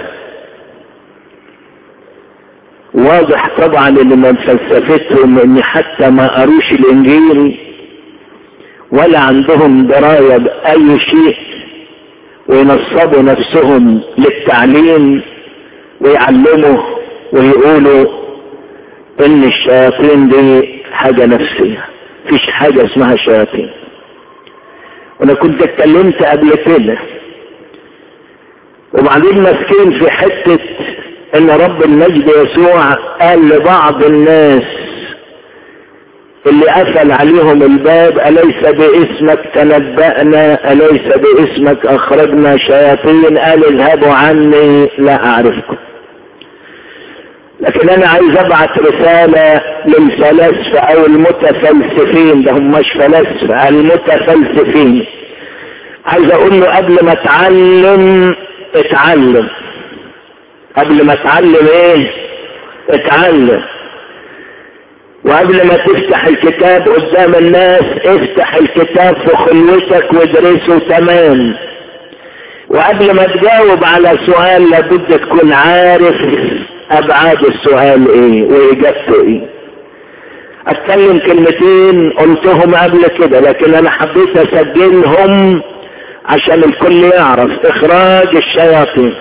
واضح طبعا ان من فلسفتهم ان حتى ما قروش الانجيل ولا عندهم دراية باي شيء وينصبوا نفسهم للتعليم ويعلموا ويقولوا ان الشياطين دي حاجة نفسية مفيش حاجة اسمها شياطين وانا كنت اتكلمت قبل كده وبعدين ماسكين في حتة ان رب المجد يسوع قال لبعض الناس اللي قفل عليهم الباب أليس باسمك تنبأنا أليس باسمك أخرجنا شياطين قال اذهبوا عني لا أعرفكم لكن أنا عايز أبعت رسالة للفلاسفة أو المتفلسفين ده هم مش فلاسفة المتفلسفين عايز أقول له قبل ما اتعلم اتعلم قبل ما اتعلم ايه اتعلم وقبل ما تفتح الكتاب قدام الناس افتح الكتاب في خلوتك وادرسه تمام وقبل ما تجاوب على سؤال لابد تكون عارف ابعاد السؤال ايه واجابته ايه اتكلم كلمتين قلتهم قبل كده لكن انا حبيت اسجلهم عشان الكل يعرف اخراج الشياطين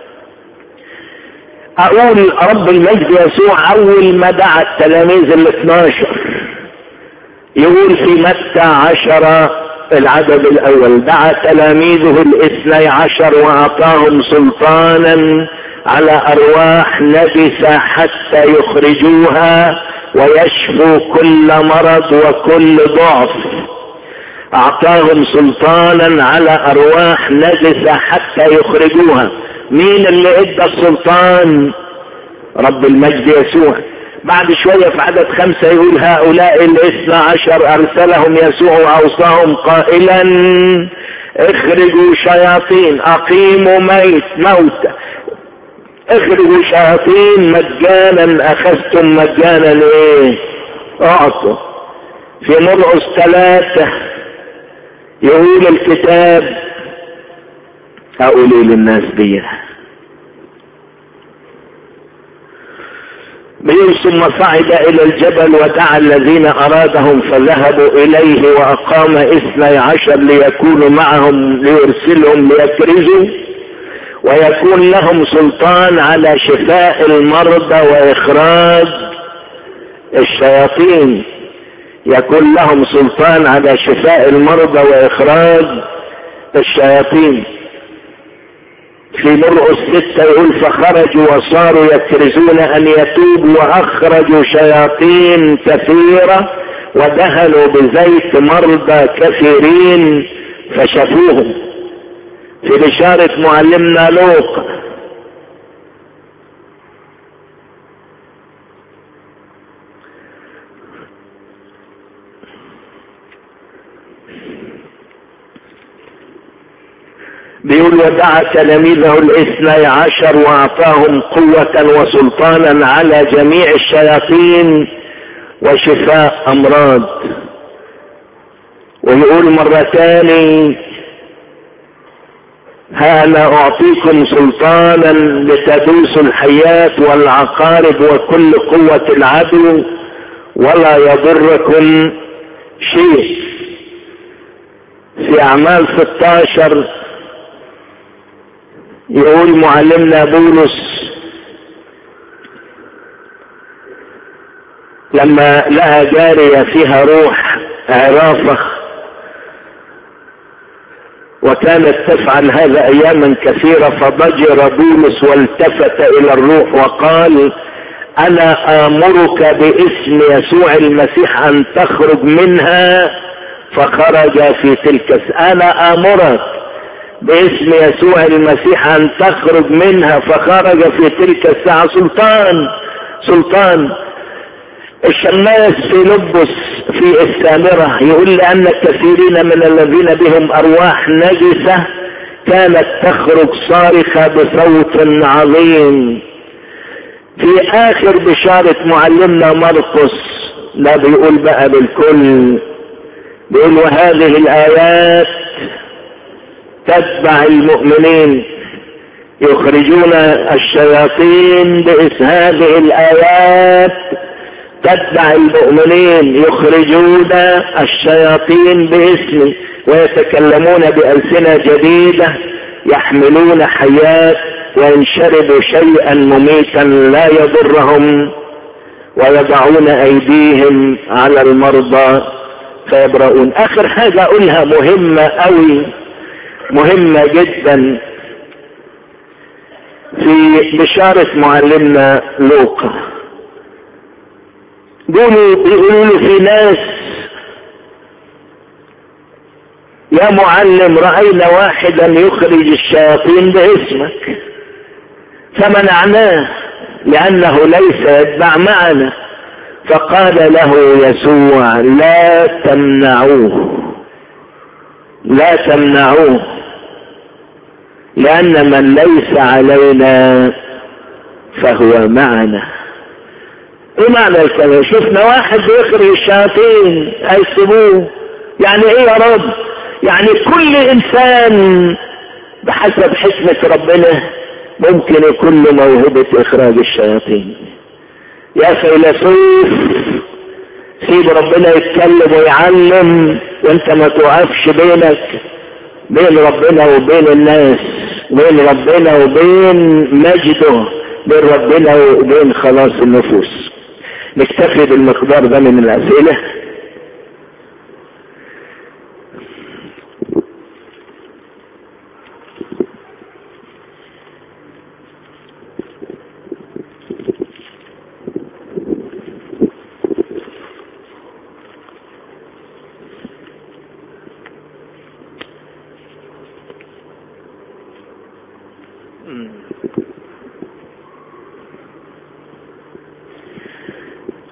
اقول رب المجد يسوع اول ما دعا التلاميذ الاثناشر يقول في متى عشر العدد الاول دعا تلاميذه الاثني عشر واعطاهم سلطانا على ارواح نبسة حتى يخرجوها ويشفوا كل مرض وكل ضعف اعطاهم سلطانا على ارواح نجسة حتى يخرجوها مين اللي ادى السلطان رب المجد يسوع بعد شوية في عدد خمسة يقول هؤلاء الاثنى عشر ارسلهم يسوع واوصاهم قائلا اخرجوا شياطين اقيموا ميت موت اخرجوا شياطين مجانا اخذتم مجانا ايه اعطوا في مرقس ثلاثة يقول الكتاب اقول ايه للناس دي بيقول ثم صعد الى الجبل ودعا الذين ارادهم فذهبوا اليه واقام اثني عشر ليكونوا معهم ليرسلهم ليكرزوا ويكون لهم سلطان على شفاء المرضى واخراج الشياطين يكون لهم سلطان على شفاء المرضى واخراج الشياطين في مرقس ستة يقول فخرجوا وصاروا يكرزون ان يتوبوا واخرجوا شياطين كثيرة ودهنوا بزيت مرضى كثيرين فشفوهم في بشارة معلمنا لوط بيقول ودعا تلاميذه الاثني عشر واعطاهم قوة وسلطانا على جميع الشياطين وشفاء امراض ويقول مرة تاني ها انا اعطيكم سلطانا لتدوسوا الحيات والعقارب وكل قوة العدو ولا يضركم شيء في اعمال 16 يقول معلمنا بولس لما لقى جارية فيها روح عرافة وكانت تفعل هذا اياما كثيرة فضجر بولس والتفت الى الروح وقال انا امرك باسم يسوع المسيح ان تخرج منها فخرج في تلك انا امرك باسم يسوع المسيح ان تخرج منها فخرج في تلك الساعة سلطان سلطان الشماس في لبس في السامرة يقول لأن كثيرين من الذين بهم أرواح نجسة كانت تخرج صارخة بصوت عظيم في آخر بشارة معلمنا مرقس لا بيقول بقى بالكل بيقول وهذه الآيات تتبع المؤمنين يخرجون الشياطين باسم هذه الآيات تتبع المؤمنين يخرجون الشياطين باسمه ويتكلمون بألسنة جديدة يحملون حياة وإن شربوا شيئا مميتا لا يضرهم ويضعون أيديهم على المرضى فيبرؤون آخر حاجة أقولها مهمة أوي مهمة جدا في بشارة معلمنا لوقا قولوا بيقولوا في ناس يا معلم رأينا واحدا يخرج الشياطين باسمك فمنعناه لأنه ليس يتبع معنا فقال له يسوع لا تمنعوه لا تمنعوه لأن من ليس علينا فهو معنا ايه معنى الكلام شفنا واحد بيخرج الشياطين هيسيبوه يعني ايه يا رب يعني كل انسان بحسب حكمة ربنا ممكن يكون له موهبة اخراج الشياطين يا فيلسوف سيب ربنا يتكلم ويعلم وانت ما توقفش بينك بين ربنا وبين الناس بين ربنا وبين مجده بين ربنا وبين خلاص النفوس نكتفي بالمقدار ده من الأسئلة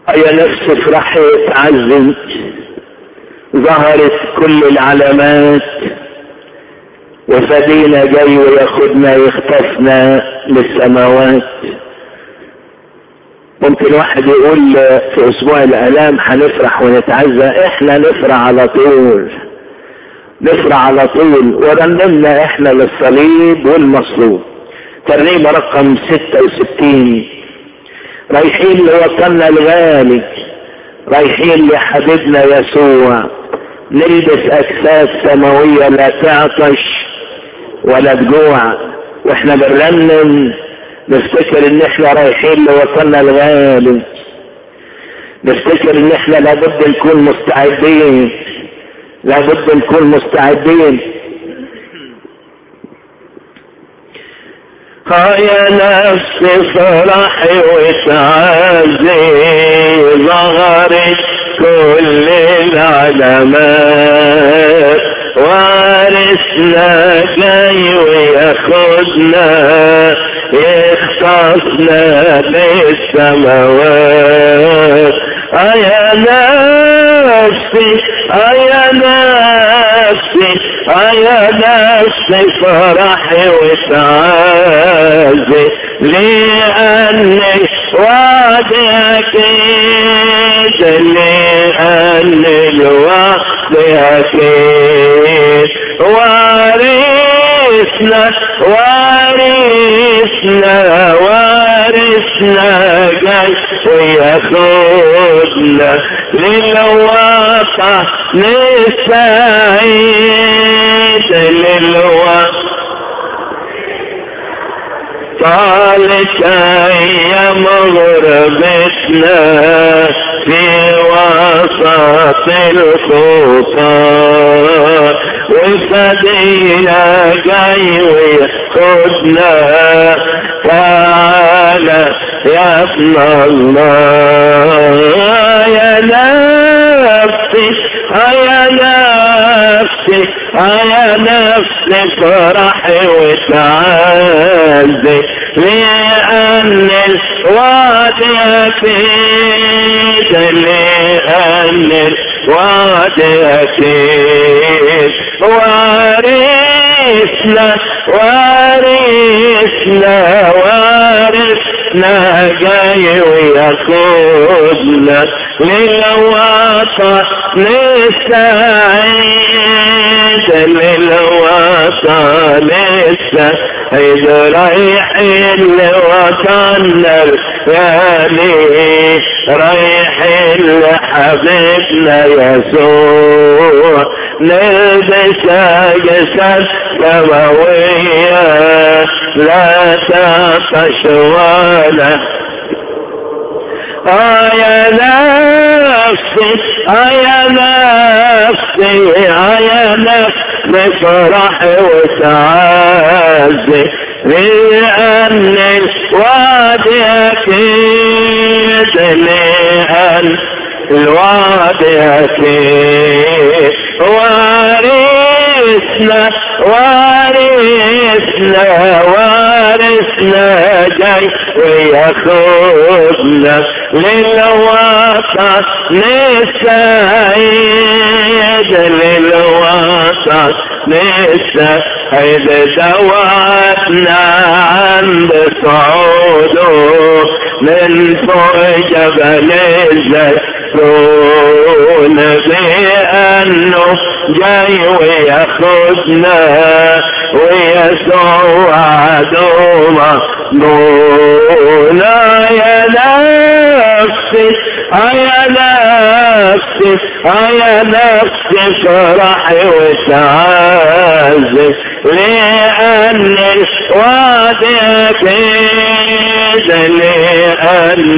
يا نفس افرحي وتعزي ظهرت كل العلامات وفدينا جاي وياخدنا يخطفنا للسماوات ممكن واحد يقول في اسبوع الالام هنفرح ونتعزى احنا نفرح على طول نفرح على طول ورنمنا احنا للصليب والمصلوب ترنيمة رقم 66 رايحين لوطننا الغالي رايحين لحبيبنا يسوع نلبس اجساد سماوية لا تعطش ولا تجوع واحنا بنرنم نفتكر ان احنا رايحين لوطننا الغالي نفتكر ان احنا لابد نكون مستعدين لابد نكون مستعدين ها يا نفس فرحي وتعزي ظهرت كل العلامات وارثنا جاي وياخدنا يختصنا للسماوات يا نفسي يا نفسي يا نفسي فرحي وتعازي لأني وعدي أكيد لأن الوعد أكيد وارثنا وارثنا وارثنا جاي وياخدنا للواقع للسعيد للواقع طالت ايام غربتنا في وسط الخطى وفدينا جاي وياخدنا تعالى يا ابن الله يا نفسي يا نفسي يا نفسي فرحي وتعزي لأن الوعد أكيد لأن الوعد أكيد وارثنا وارثنا وارثنا جاي وياخدنا للوطن للسعيد للوطن للسعيد رايحين لوطننا الغالي رايحين لحبيبنا يسوع نلبس جسد سماوية لا تعطش ولا يا نفسي يا نفسي يا نفسي فرح وتعزي لأن الوعد أكيد لأن الوعد أكيد وارثنا وارثنا وارثنا جاي وياخدنا للوطن للسعيد للوطن للسعيد دواتنا عند صعوده من فوق جبل الزيتون بأنه جاي وياخدنا ويسوع عدو مضمونا يا نفسي يا نفسي يا نفسي فرحي وتعزي لأن الوعد أكيد لأن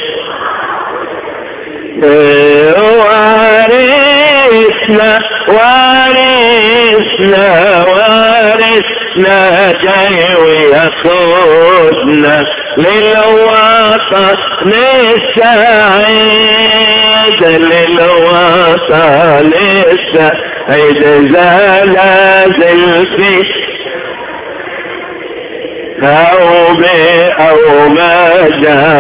وارثنا وارثنا وارثنا جاي وياخدنا للوطن للسعيد للوطن للسعيد زلازل في أو بي أو ما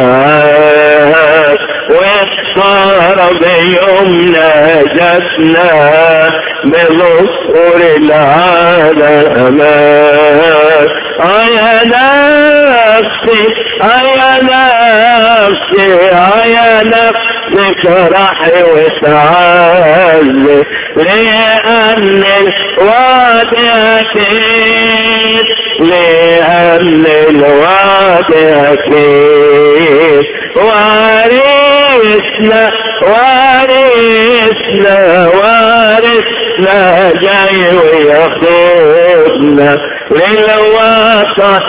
جاء واختار بيمنى جسنا بظهر العالمات يا نفسي يا نفسي يا نفسي افرحي وتعزي لأن الوعد أكيد لأن الوعد أكيد وارثنا وارثنا وارثنا جاي وياخدنا للوطن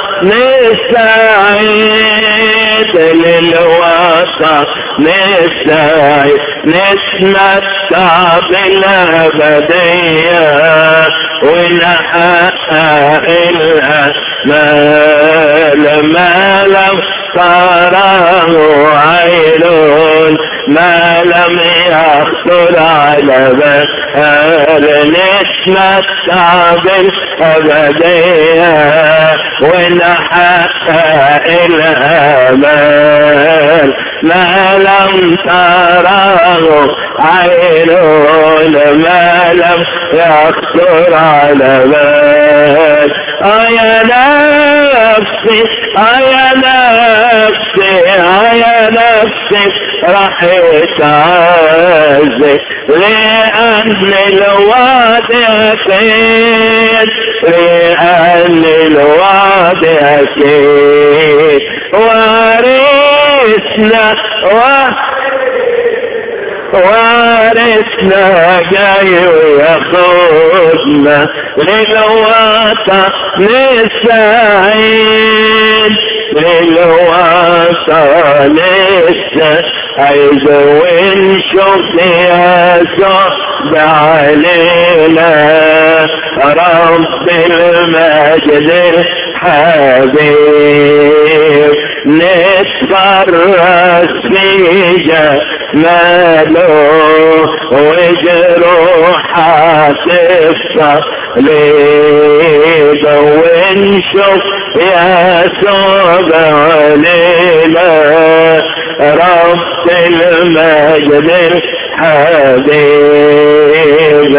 نسعيد للوطن نسعيد نتمتع بالأبدية ونحقق الأمال ما لم تراه عين ما لم يخطر على بال نتمتع بالأبدية ونحقق الأمال ما لم تراه عين ما لم يخطر على بال يا نفسي يا نفسي يا نفسي راح يتعزي لأن الوعد أكيد لأن الوعد أكيد وارثنا وارثنا جاي وياخدنا للوطن السعيد للوطن السعيد ونشوف يسوع علينا رب المجد الحبيب نتفرس في جماله وجروحات الصليب ونشوف يسوع علينا رب المجد الحبيب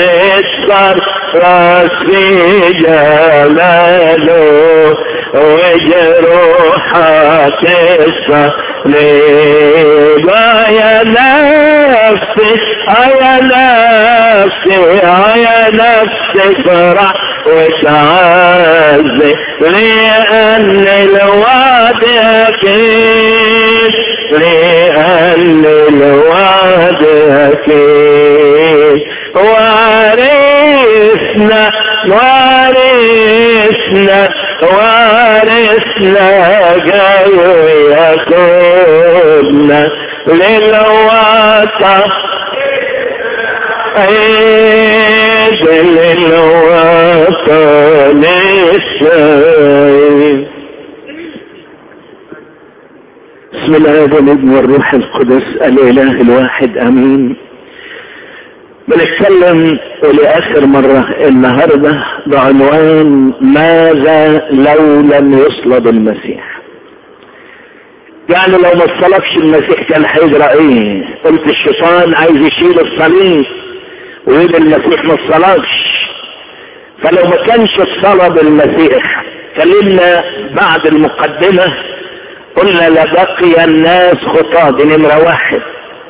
نتفرس في جماله وجروحات الصليب يا نفسي يا نفسي يا نفسي فرح وتعزي لأن الوعد أكيد لأن الوعد أكيد وارثنا وارثنا وارثنا جاي يكون للوطن عيد للوطن السعيد بسم الله والابن والروح القدس الاله الواحد امين بنتكلم ولاخر مرة النهاردة بعنوان ماذا لو لم يصلب المسيح يعني لو ما اتصلبش المسيح كان هيجرى ايه قلت الشيطان عايز يشيل الصليب ويقول المسيح ما اتصلبش فلو ما كانش اتصلب المسيح كلمنا بعد المقدمة قلنا لبقي الناس خطاة دي نمرة واحد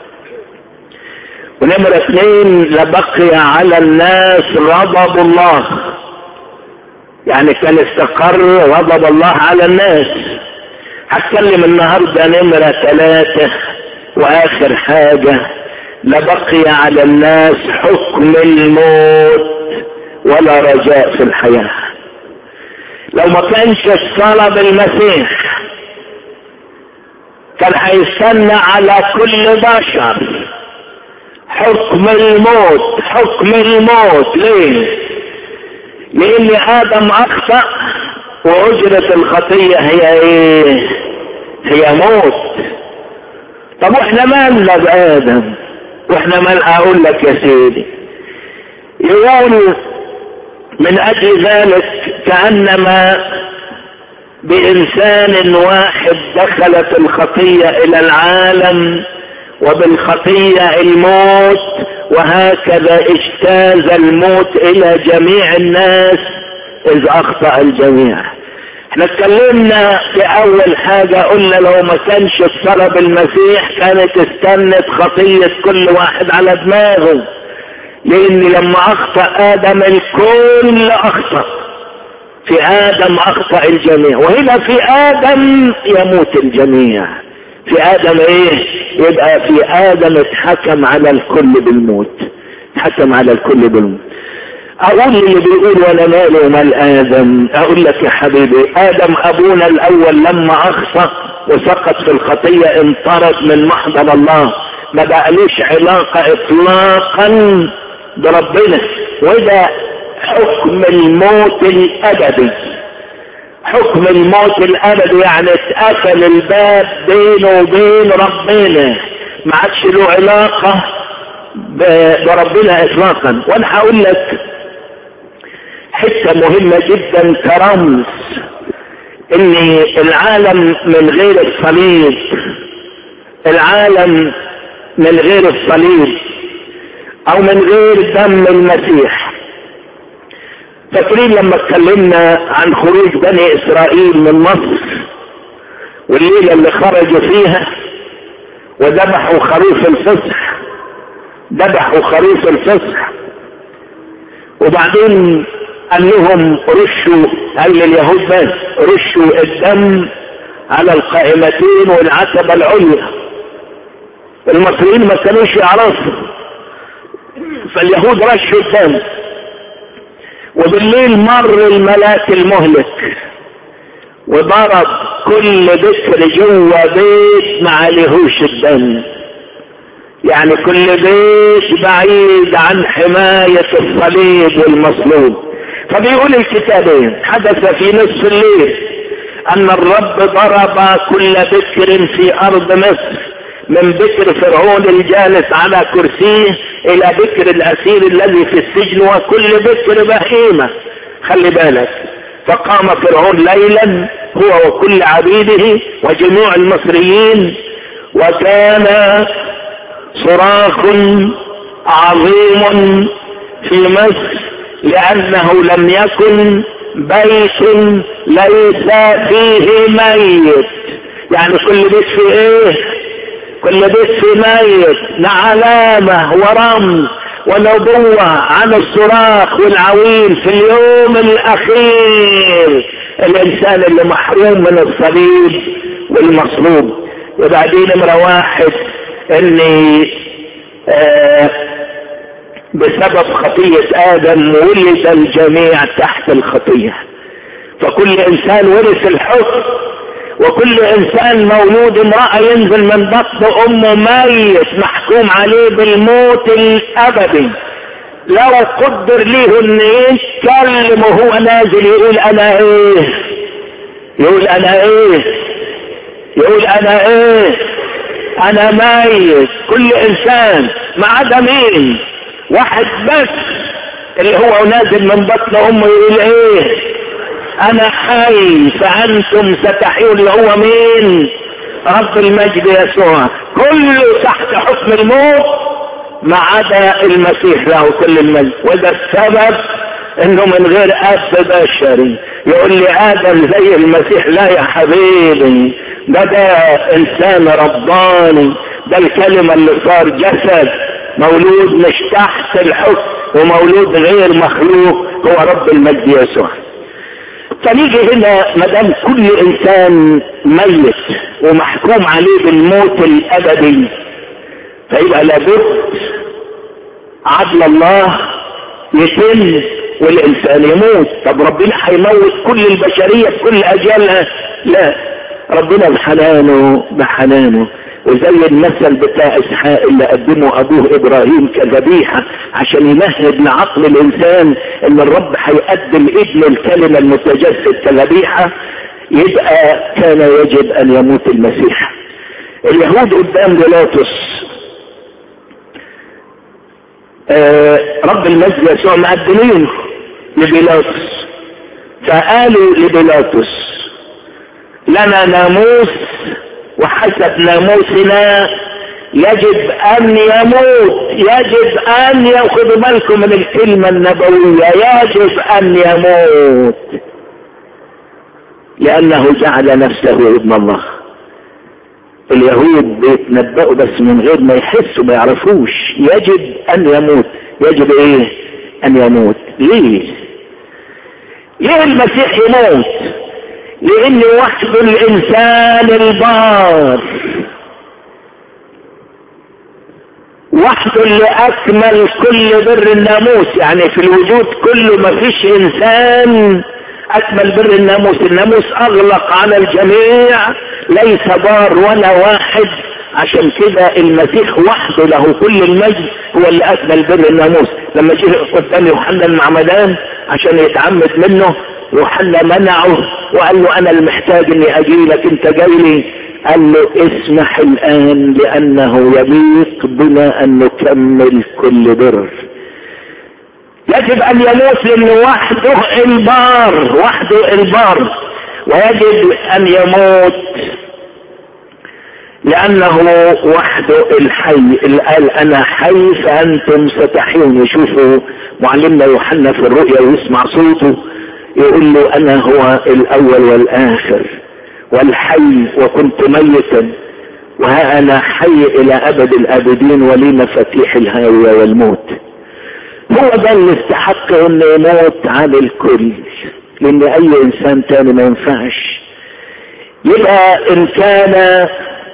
ونمرة اثنين لبقي على الناس غضب الله يعني كان استقر غضب الله على الناس هتكلم النهاردة نمرة ثلاثة واخر حاجة لبقي على الناس حكم الموت ولا رجاء في الحياة لو ما كانش الصلاة بالمسيح كان هيستنى على كل بشر حكم الموت حكم الموت ليه لان ادم اخطأ واجرة الخطية هي ايه هي موت طب واحنا مالنا بادم واحنا مال اقول لك يا سيدي يقول من اجل ذلك كانما بإنسان واحد دخلت الخطية إلى العالم وبالخطية الموت وهكذا اجتاز الموت إلى جميع الناس إذ أخطأ الجميع احنا اتكلمنا في اول حاجة قلنا لو ما كانش اتصل بالمسيح كانت استنت خطية كل واحد على دماغه لان لما اخطأ ادم الكل اخطأ في ادم اخطأ الجميع وهنا في ادم يموت الجميع في ادم ايه يبقى في ادم اتحكم على الكل بالموت اتحكم على الكل بالموت اقول اللي بيقول وانا مالي ومال ادم اقول لك يا حبيبي ادم ابونا الاول لما اخطأ وسقط في الخطية انطرد من محضر الله ما بقالوش علاقة اطلاقا بربنا وده حكم الموت الابدي حكم الموت الابدي يعني اتقفل الباب بينه وبين ربنا ما عادش له علاقة بربنا اطلاقا وانا هقول لك حتة مهمة جدا كرمز ان العالم من غير الصليب العالم من غير الصليب او من غير دم المسيح فاكرين لما اتكلمنا عن خروج بني اسرائيل من مصر والليلة اللي خرجوا فيها وذبحوا خروف الفصح ذبحوا خروف الفصح وبعدين قال لهم رشوا قال لليهود بس رشوا الدم على القائمتين والعتبة العليا المصريين ما كانوش يعرفوا فاليهود رشوا الدم وبالليل مر الملاك المهلك وضرب كل ذكر جوه بيت ما عليهوش الدم يعني كل بيت بعيد عن حماية الصليب والمصلوب فبيقول الكتابين حدث في نصف الليل ان الرب ضرب كل بكر في ارض مصر من بكر فرعون الجالس على كرسيه الى بكر الاسير الذي في السجن وكل بكر بهيمة خلي بالك فقام فرعون ليلا هو وكل عبيده وجميع المصريين وكان صراخ عظيم في مصر لأنه لم يكن بيت ليس فيه ميت يعني كل بيت فيه ايه كل بيت فيه ميت علامة ورمز ونبوة عن الصراخ والعويل في اليوم الأخير الإنسان اللي محروم من الصليب والمصلوب وبعدين نمرة واحد اني آه بسبب خطية آدم ولد الجميع تحت الخطية فكل إنسان ورث الحكم وكل إنسان مولود امرأة ينزل من بطن أمه ميت محكوم عليه بالموت الأبدي لو قدر ليه ان يتكلم وهو نازل يقول انا ايه يقول انا ايه يقول انا ايه انا ميت كل انسان ما عدا مين واحد بس اللي هو نازل من بطن امه يقول ايه انا حي فانتم ستحيون اللي هو مين رب المجد يسوع كله تحت حكم الموت ما عدا المسيح له كل المجد وده السبب انه من غير اب بشري يقول لي ادم زي المسيح لا يا حبيبي ده ده انسان رباني ده الكلمة اللي صار جسد مولود مش تحت الحكم ومولود غير مخلوق هو رب المجد يسوع فنيجي هنا مدام كل انسان ميت ومحكوم عليه بالموت الابدي فيبقى لابد عدل الله يتم والانسان يموت طب ربنا هيموت كل البشريه بكل اجالها لا ربنا بحنانه بحنانه وزي المثل بتاع اسحاق اللي قدمه ابوه ابراهيم كذبيحه عشان يمهد لعقل الانسان ان الرب هيقدم ابن الكلمه المتجسد كذبيحه يبقى كان يجب ان يموت المسيح اليهود قدام بيلاطس آه رب المجد يسوع مقدمين لبيلاطس فقالوا لبيلاطس لنا ناموس وحسب ناموسنا يجب ان يموت يجب ان ياخذوا بالكم من الكلمة النبوية يجب ان يموت لانه جعل نفسه ابن الله اليهود بيتنبأوا بس من غير ما يحسوا ما يعرفوش يجب ان يموت يجب ايه ان يموت ليه ليه المسيح يموت لان وحده الانسان البار وحده اللي اكمل كل بر الناموس يعني في الوجود كله ما فيش انسان اكمل بر الناموس الناموس اغلق على الجميع ليس بار ولا واحد عشان كده المسيح وحده له كل المجد هو اللي اكمل بر الناموس لما جه قدام يوحنا المعمدان عشان يتعمد منه يوحنا منعه وقال له انا المحتاج اني اجي لك انت جاي لي قال له اسمح الان لانه يليق بنا ان نكمل كل بر يجب ان يموت لانه وحده البار وحده البار ويجب ان يموت لانه وحده الحي اللي قال انا حي فانتم ستحيون يشوفوا معلمنا يوحنا في الرؤيا ويسمع صوته يقول له انا هو الاول والاخر والحي وكنت ميتا وها انا حي الى ابد الابدين ولي مفاتيح الهاوية والموت هو ده اللي استحق انه يموت عن الكل لان اي انسان تاني ما ينفعش يبقى ان كان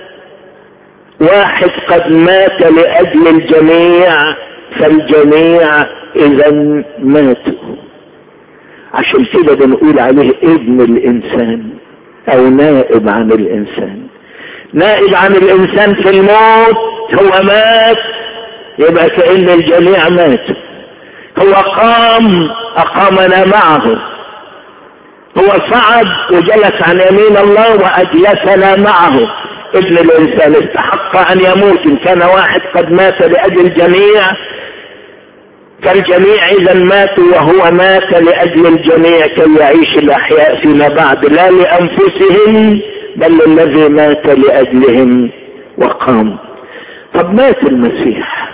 واحد قد مات لاجل الجميع فالجميع اذا ماتوا عشان كده بنقول عليه ابن الانسان او نائب عن الانسان نائب عن الانسان في الموت هو مات يبقى كأن الجميع ماتوا هو قام اقامنا معه هو صعد وجلس عن يمين الله واجلسنا معه ابن الانسان استحق ان يموت ان كان واحد قد مات لاجل الجميع فالجميع اذا ماتوا وهو مات لاجل الجميع كي يعيش الاحياء فيما بعد لا لانفسهم بل الذي مات لاجلهم وقام طب مات المسيح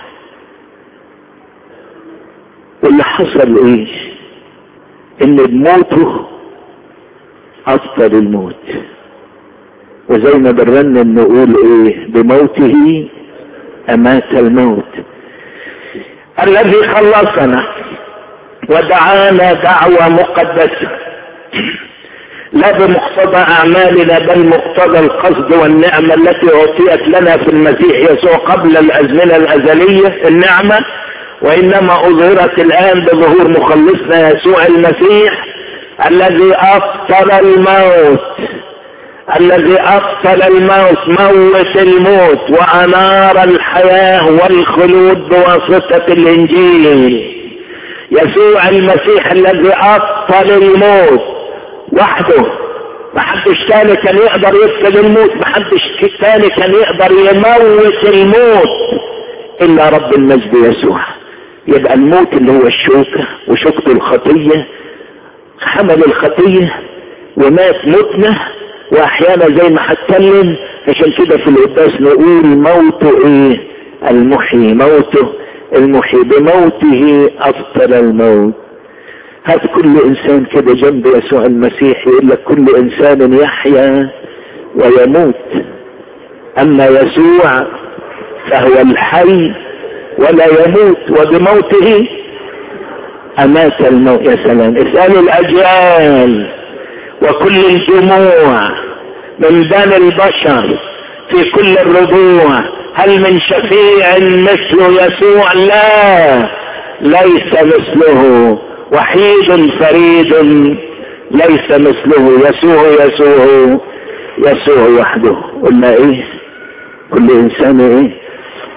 واللي حصل ايه ان بموته ابطل الموت وزي ما برنم نقول ايه بموته امات الموت الذي خلصنا ودعانا دعوة مقدسة لا بمقتضى اعمالنا بل مقتضى القصد والنعمة التي اعطيت لنا في المسيح يسوع قبل الازمنة الازلية النعمة وانما اظهرت الان بظهور مخلصنا يسوع المسيح الذي ابطل الموت الذي ابطل الموت موت الموت وانار الحياة والخلود بواسطة الانجيل يسوع المسيح الذي ابطل الموت وحده محدش تاني كان يقدر يفقد الموت محدش تاني كان يقدر يموت الموت الا رب المجد يسوع يبقى الموت اللي هو الشوكة وشوكة الخطية حمل الخطية ومات متنا واحيانا زي ما هتكلم عشان كده في القداس نقول موته ايه المحيي موته المحيي بموته ابطل الموت هات كل انسان كده جنب يسوع المسيح يقول لك كل انسان يحيا ويموت اما يسوع فهو الحي ولا يموت وبموته امات الموت يا سلام اسألوا الاجيال وكل الجموع من بني البشر في كل الربوع هل من شفيع مثل يسوع لا ليس مثله وحيد فريد ليس مثله يسوع يسوع يسوع وحده قلنا ايه كل انسان ايه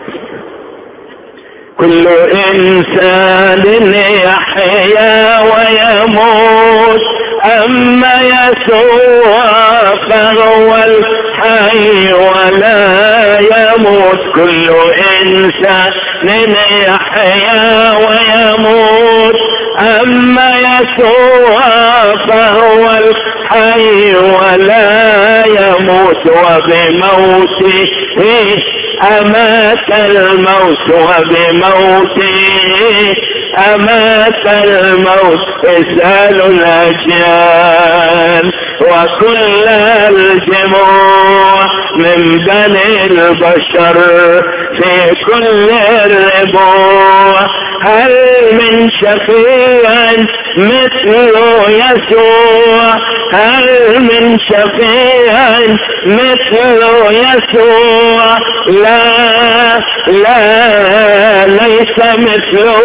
كل انسان يحيا ويموت اما يسوع فهو الحي ولا يموت كل انسان يحيا ويموت أما يسوع فهو الحي ولا يموت وبموته أمات الموت وبموته أمات الموت اسألوا الأجيال وكل الجموع من بني البشر في كل الربوع هل من شفيع مثل يسوع هل من شفيع مثل يسوع لا لا ليس مثله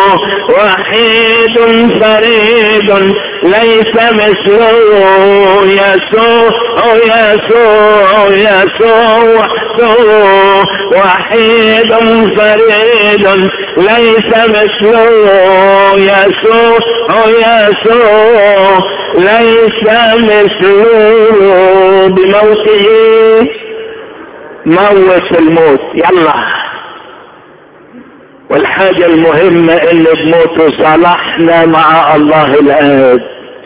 وحيد فريد ليس مثله يسوع يسوع يسوع وحيد فريد ليس مثله يسوع يسوع ليس مثله بموته موت الموت يلا والحاجة المهمة ان بموته صلحنا مع الله الآب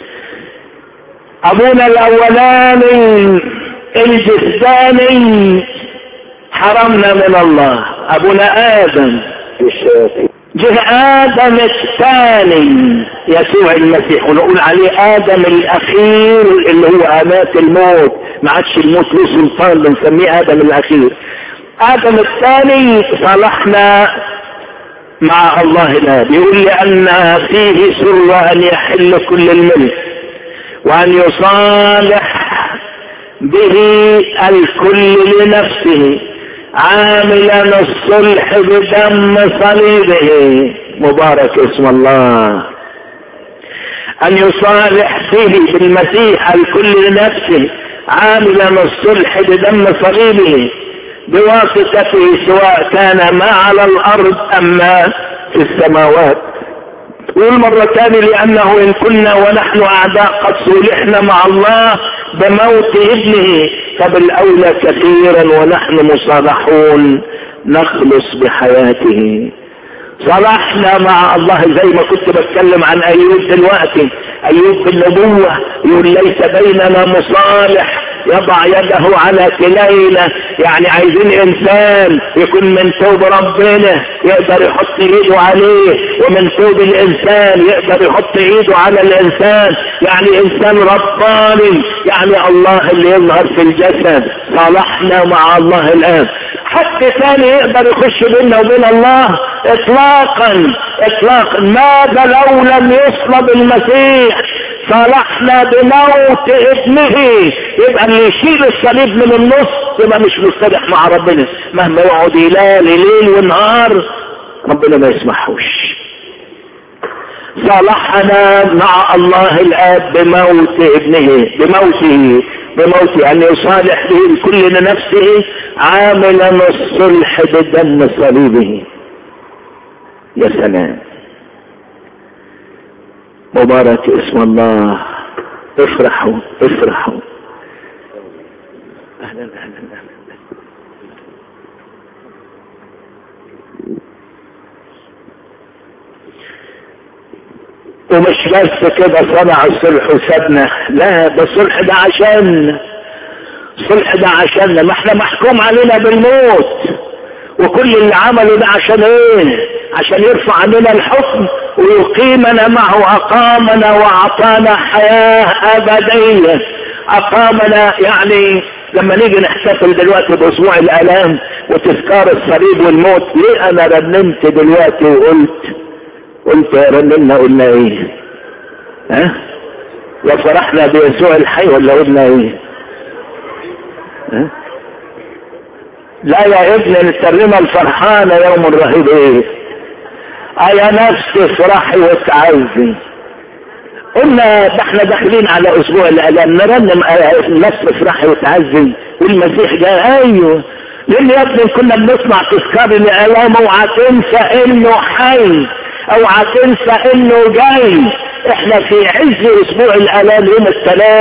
ابونا الاولاني الجسداني حرمنا من الله ابونا ادم جه ادم الثاني يسوع المسيح ونقول عليه ادم الاخير اللي هو امات الموت ما عادش الموت له سلطان بنسميه ادم الاخير ادم الثاني صلحنا مع الله الاب يقول لان فيه سر ان يحل كل الملك وان يصالح به الكل لنفسه عاملا الصلح بدم صليبه مبارك اسم الله ان يصالح به بالمسيح الكل لنفسه عاملا الصلح بدم صليبه بواسطته سواء كان ما على الارض ام ما في السماوات قول مرة تاني لأنه إن كنا ونحن أعداء قد صلحنا مع الله بموت ابنه فبالأولى كثيرا ونحن مصالحون نخلص بحياته صلحنا مع الله زي ما كنت بتكلم عن أيوب دلوقتي أيوب بالنبوة يقول ليس بيننا مصالح يضع يده على كلينا يعني عايزين انسان يكون من توب ربنا يقدر يحط ايده عليه ومن توب الانسان يقدر يحط ايده على الانسان يعني انسان رباني يعني الله اللي يظهر في الجسد صالحنا مع الله الان حد ثاني يقدر يخش بيننا وبين الله اطلاقا اطلاقا ماذا لو لم يصلب المسيح صالحنا بموت ابنه يبقى اللي يشيل الصليب من النص يبقى مش مصطلح مع ربنا مهما يقعد يلالي ليل ونهار ربنا ما يسمحوش صالحنا مع الله الاب بموت ابنه بموته بموته ان يصالح به الكل لنفسه عاملا الصلح بدم صليبه يا سلام مبارك اسم الله افرحوا افرحوا اهلا اهلا اهلا ومش بس كده صنع الصلح وسابنا لا ده الصلح ده عشان الصلح ده عشاننا ما احنا محكوم علينا بالموت وكل اللي عمله ده عشان ايه عشان يرفع عننا الحكم ويقيمنا معه اقامنا واعطانا حياة ابدية اقامنا يعني لما نيجي نحتفل دلوقتي باسبوع الالام وتذكار الصليب والموت ليه انا رنمت دلوقتي وقلت قلت يا رنمنا قلنا ايه ها وفرحنا بيسوع الحي ولا قلنا ايه ها لا يا ابن الترنيمه الفرحانه يوم رهيب ايه يا نفس افرحي وتعزي قلنا ده احنا داخلين على اسبوع الالام نرنم نفس افرحي وتعزي والمسيح جاء ايوه لان يا ابني كنا بنسمع تذكار الالام اوعى تنسى انه حي اوعى تنسى انه جاي احنا في عز اسبوع الالام يوم الثلاث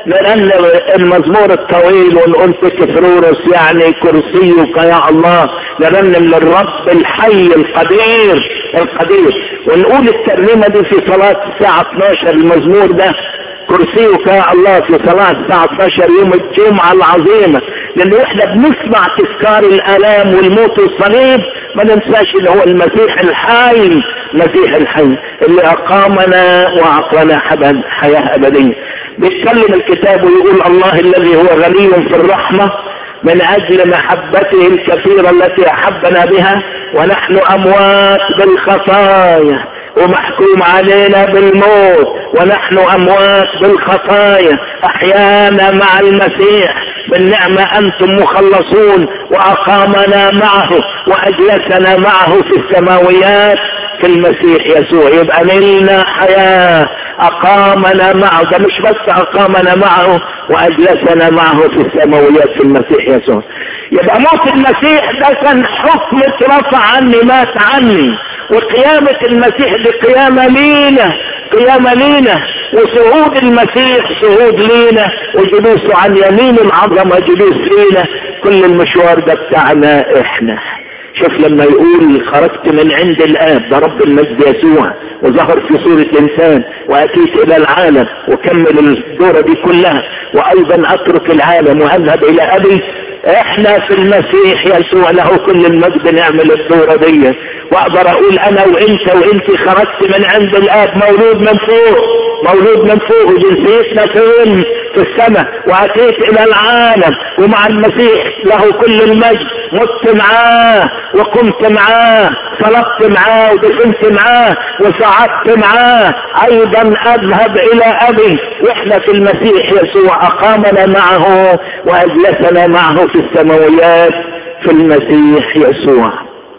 نرنم المزمور الطويل ونقول كفرورس يعني كرسيك يا الله نرنم للرب الحي القدير القدير ونقول الترنيمة دي في صلاة الساعة 12 المزمور ده كرسيك يا الله في صلاة الساعة 12 يوم الجمعة العظيمة لأن احنا بنسمع تذكار الآلام والموت والصليب ما ننساش اللي هو المسيح الحي المسيح الحي اللي أقامنا وأعطانا حياة أبدية بيتكلم الكتاب ويقول الله الذي هو غني في الرحمة من أجل محبته الكثيرة التي أحبنا بها ونحن أموات بالخطايا ومحكوم علينا بالموت ونحن اموات بالخطايا احيانا مع المسيح بالنعمة انتم مخلصون واقامنا معه واجلسنا معه في السماويات في المسيح يسوع يبقى نلنا حياة اقامنا معه ده مش بس اقامنا معه واجلسنا معه في السماويات في المسيح يسوع يبقى موت المسيح ده كان حكم اترفع عني مات عني وقيامة المسيح دي قيامة لينا قيامة لينا وصعود المسيح صعود لينا وجلوسه عن يمين العظمة جلوس لينا كل المشوار ده بتاعنا احنا شوف لما يقول خرجت من عند الاب ده رب المجد يسوع وظهر في صورة انسان واتيت الى العالم وكمل الدورة دي كلها وايضا اترك العالم واذهب الى ابي احنا في المسيح يسوع له كل المجد نعمل الدورة دي واقدر اقول انا وانت وانت خرجت من عند الاب مولود من فوق مولود من فوق وجنسيتنا فين في السماء واتيت الى العالم ومع المسيح له كل المجد مت معاه وقمت معاه صلبت معاه ودفنت معاه وصعدت معاه ايضا اذهب الى ابي واحنا في المسيح يسوع اقامنا معه واجلسنا معه في السماويات في المسيح يسوع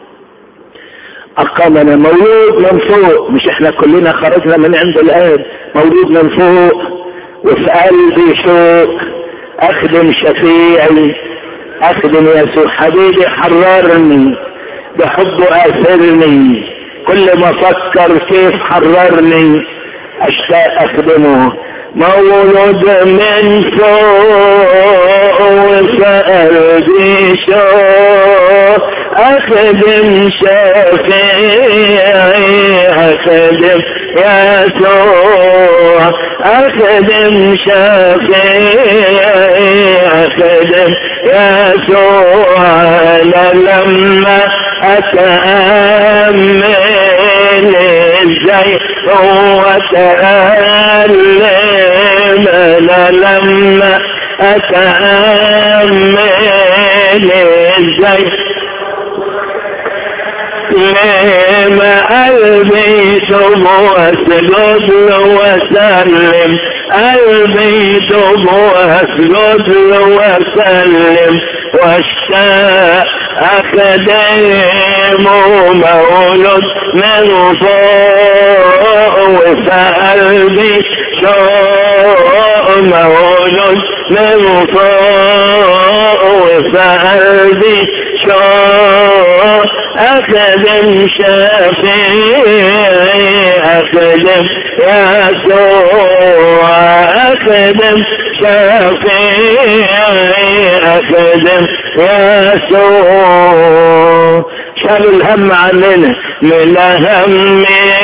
اقامنا مولود من فوق مش احنا كلنا خرجنا من عند الاب مولود من فوق وفي قلبي شوق اخدم شفيعي اخدم يسوع حبيبي حررني بحبه اثرني كل ما افكر كيف حررني اشتاق اخدمه مولود من فوق وفقلبي شوق اخدم شفيعي اخدم يسوع اخدم شفيعي اخدم يسوع انا لما اتامل ازاي هو تألم انا لما اتامل ازاي لما قلبي ثم واسجد له وسلم قلبي ثم واسجد له وسلم واشتاق اخدمه مولود من فوق وفقلبي شوق مولود من فوق وفقلبي شوق أخدم شفيعي أخدم يسوع أخدم شفيعي أخدم يسوع شال الهم عننا من هم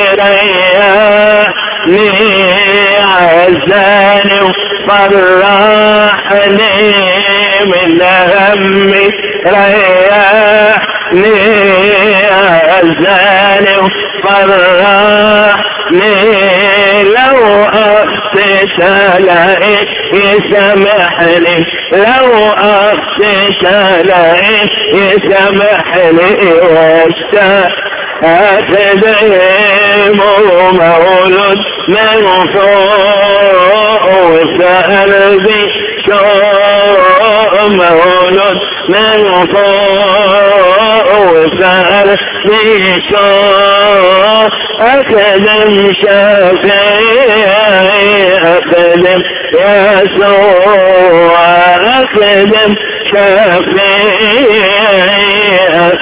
ريحني عزاني وفرحني من هم ريحني عزاني وفرحني لو أخطيت لقي يسامحني لو أخطيت لقي يسامحني واشتاق أخدم مولود من فوق وسألبي شوق مولود من فوق وسألبي شوق أخدم شفيعي أخدم يسوع أخدم شفيعي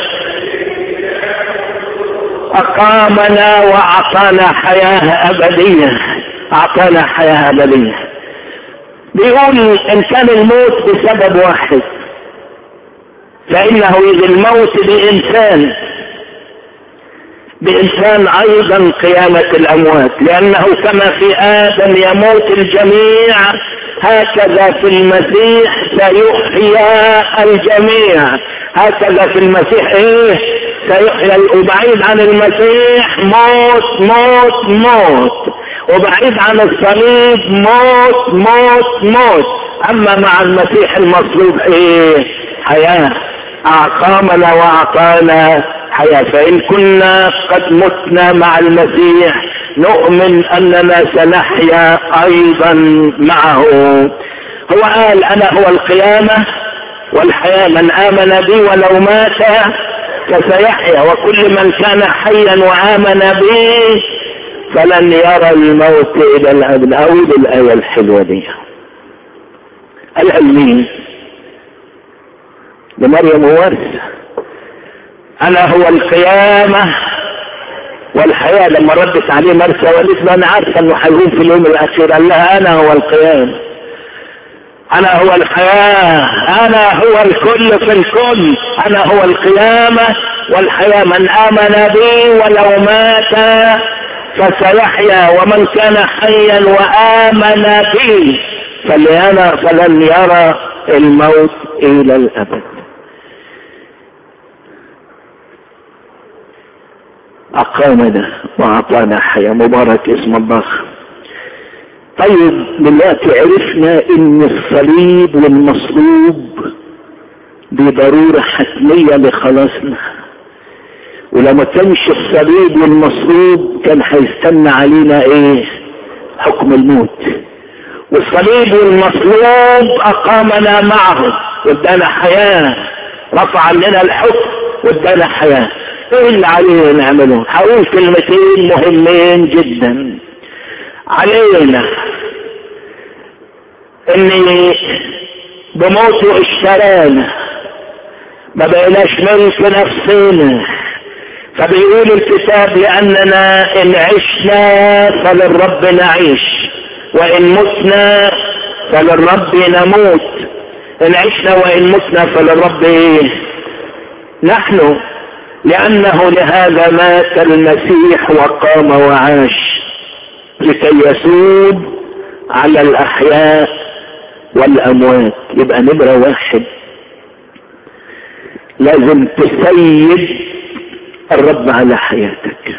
أقامنا وأعطانا حياة أبدية أعطانا حياة أبدية بيقول ان كان الموت بسبب واحد فانه اذا الموت بانسان بإنسان أيضا قيامة الأموات لأنه كما في آدم يموت الجميع هكذا في المسيح سيحيا الجميع هكذا في المسيح إيه سيحيا وبعيد عن المسيح موت موت موت وبعيد عن الصليب موت موت موت أما مع المسيح المصلوب إيه حياة أعقامنا وأعطانا حياة فإن كنا قد متنا مع المسيح نؤمن أننا سنحيا أيضا معه هو قال أنا هو القيامة والحياة من آمن بي ولو مات فسيحيا وكل من كان حيا وآمن بي فلن يرى الموت إلى الأبد أعود الآية الحلوة دي العلمين لمريم وارث انا هو القيامة والحياة لما ردت عليه مرسى وقالت له انا عارفة انه هيقوم في اليوم الاخير قال لها انا هو القيامة انا هو الحياة انا هو الكل في الكل انا هو القيامة والحياة من امن بي ولو مات فسيحيا ومن كان حيا وامن بي فلينا فلن يرى الموت الى الابد أقامنا وأعطانا حياة مبارك اسم الله طيب دلوقتي عرفنا ان الصليب والمصلوب دي ضرورة حتمية لخلاصنا ولو ما كانش الصليب والمصلوب كان هيستنى علينا ايه حكم الموت والصليب والمصلوب اقامنا معه وادانا حياة رفع عننا الحكم وادانا حياة ايه اللي علينا نعمله هقول كلمتين مهمين جدا علينا اني بموته اشترانا ما بقيناش ملك نفسنا فبيقول الكتاب لاننا ان عشنا فللرب نعيش وان متنا فللرب نموت ان عشنا وان متنا فللرب ايه نحن لأنه لهذا مات المسيح وقام وعاش لكي يسود على الأحياء والأموات يبقى نمرة واحد لازم تسيد الرب على حياتك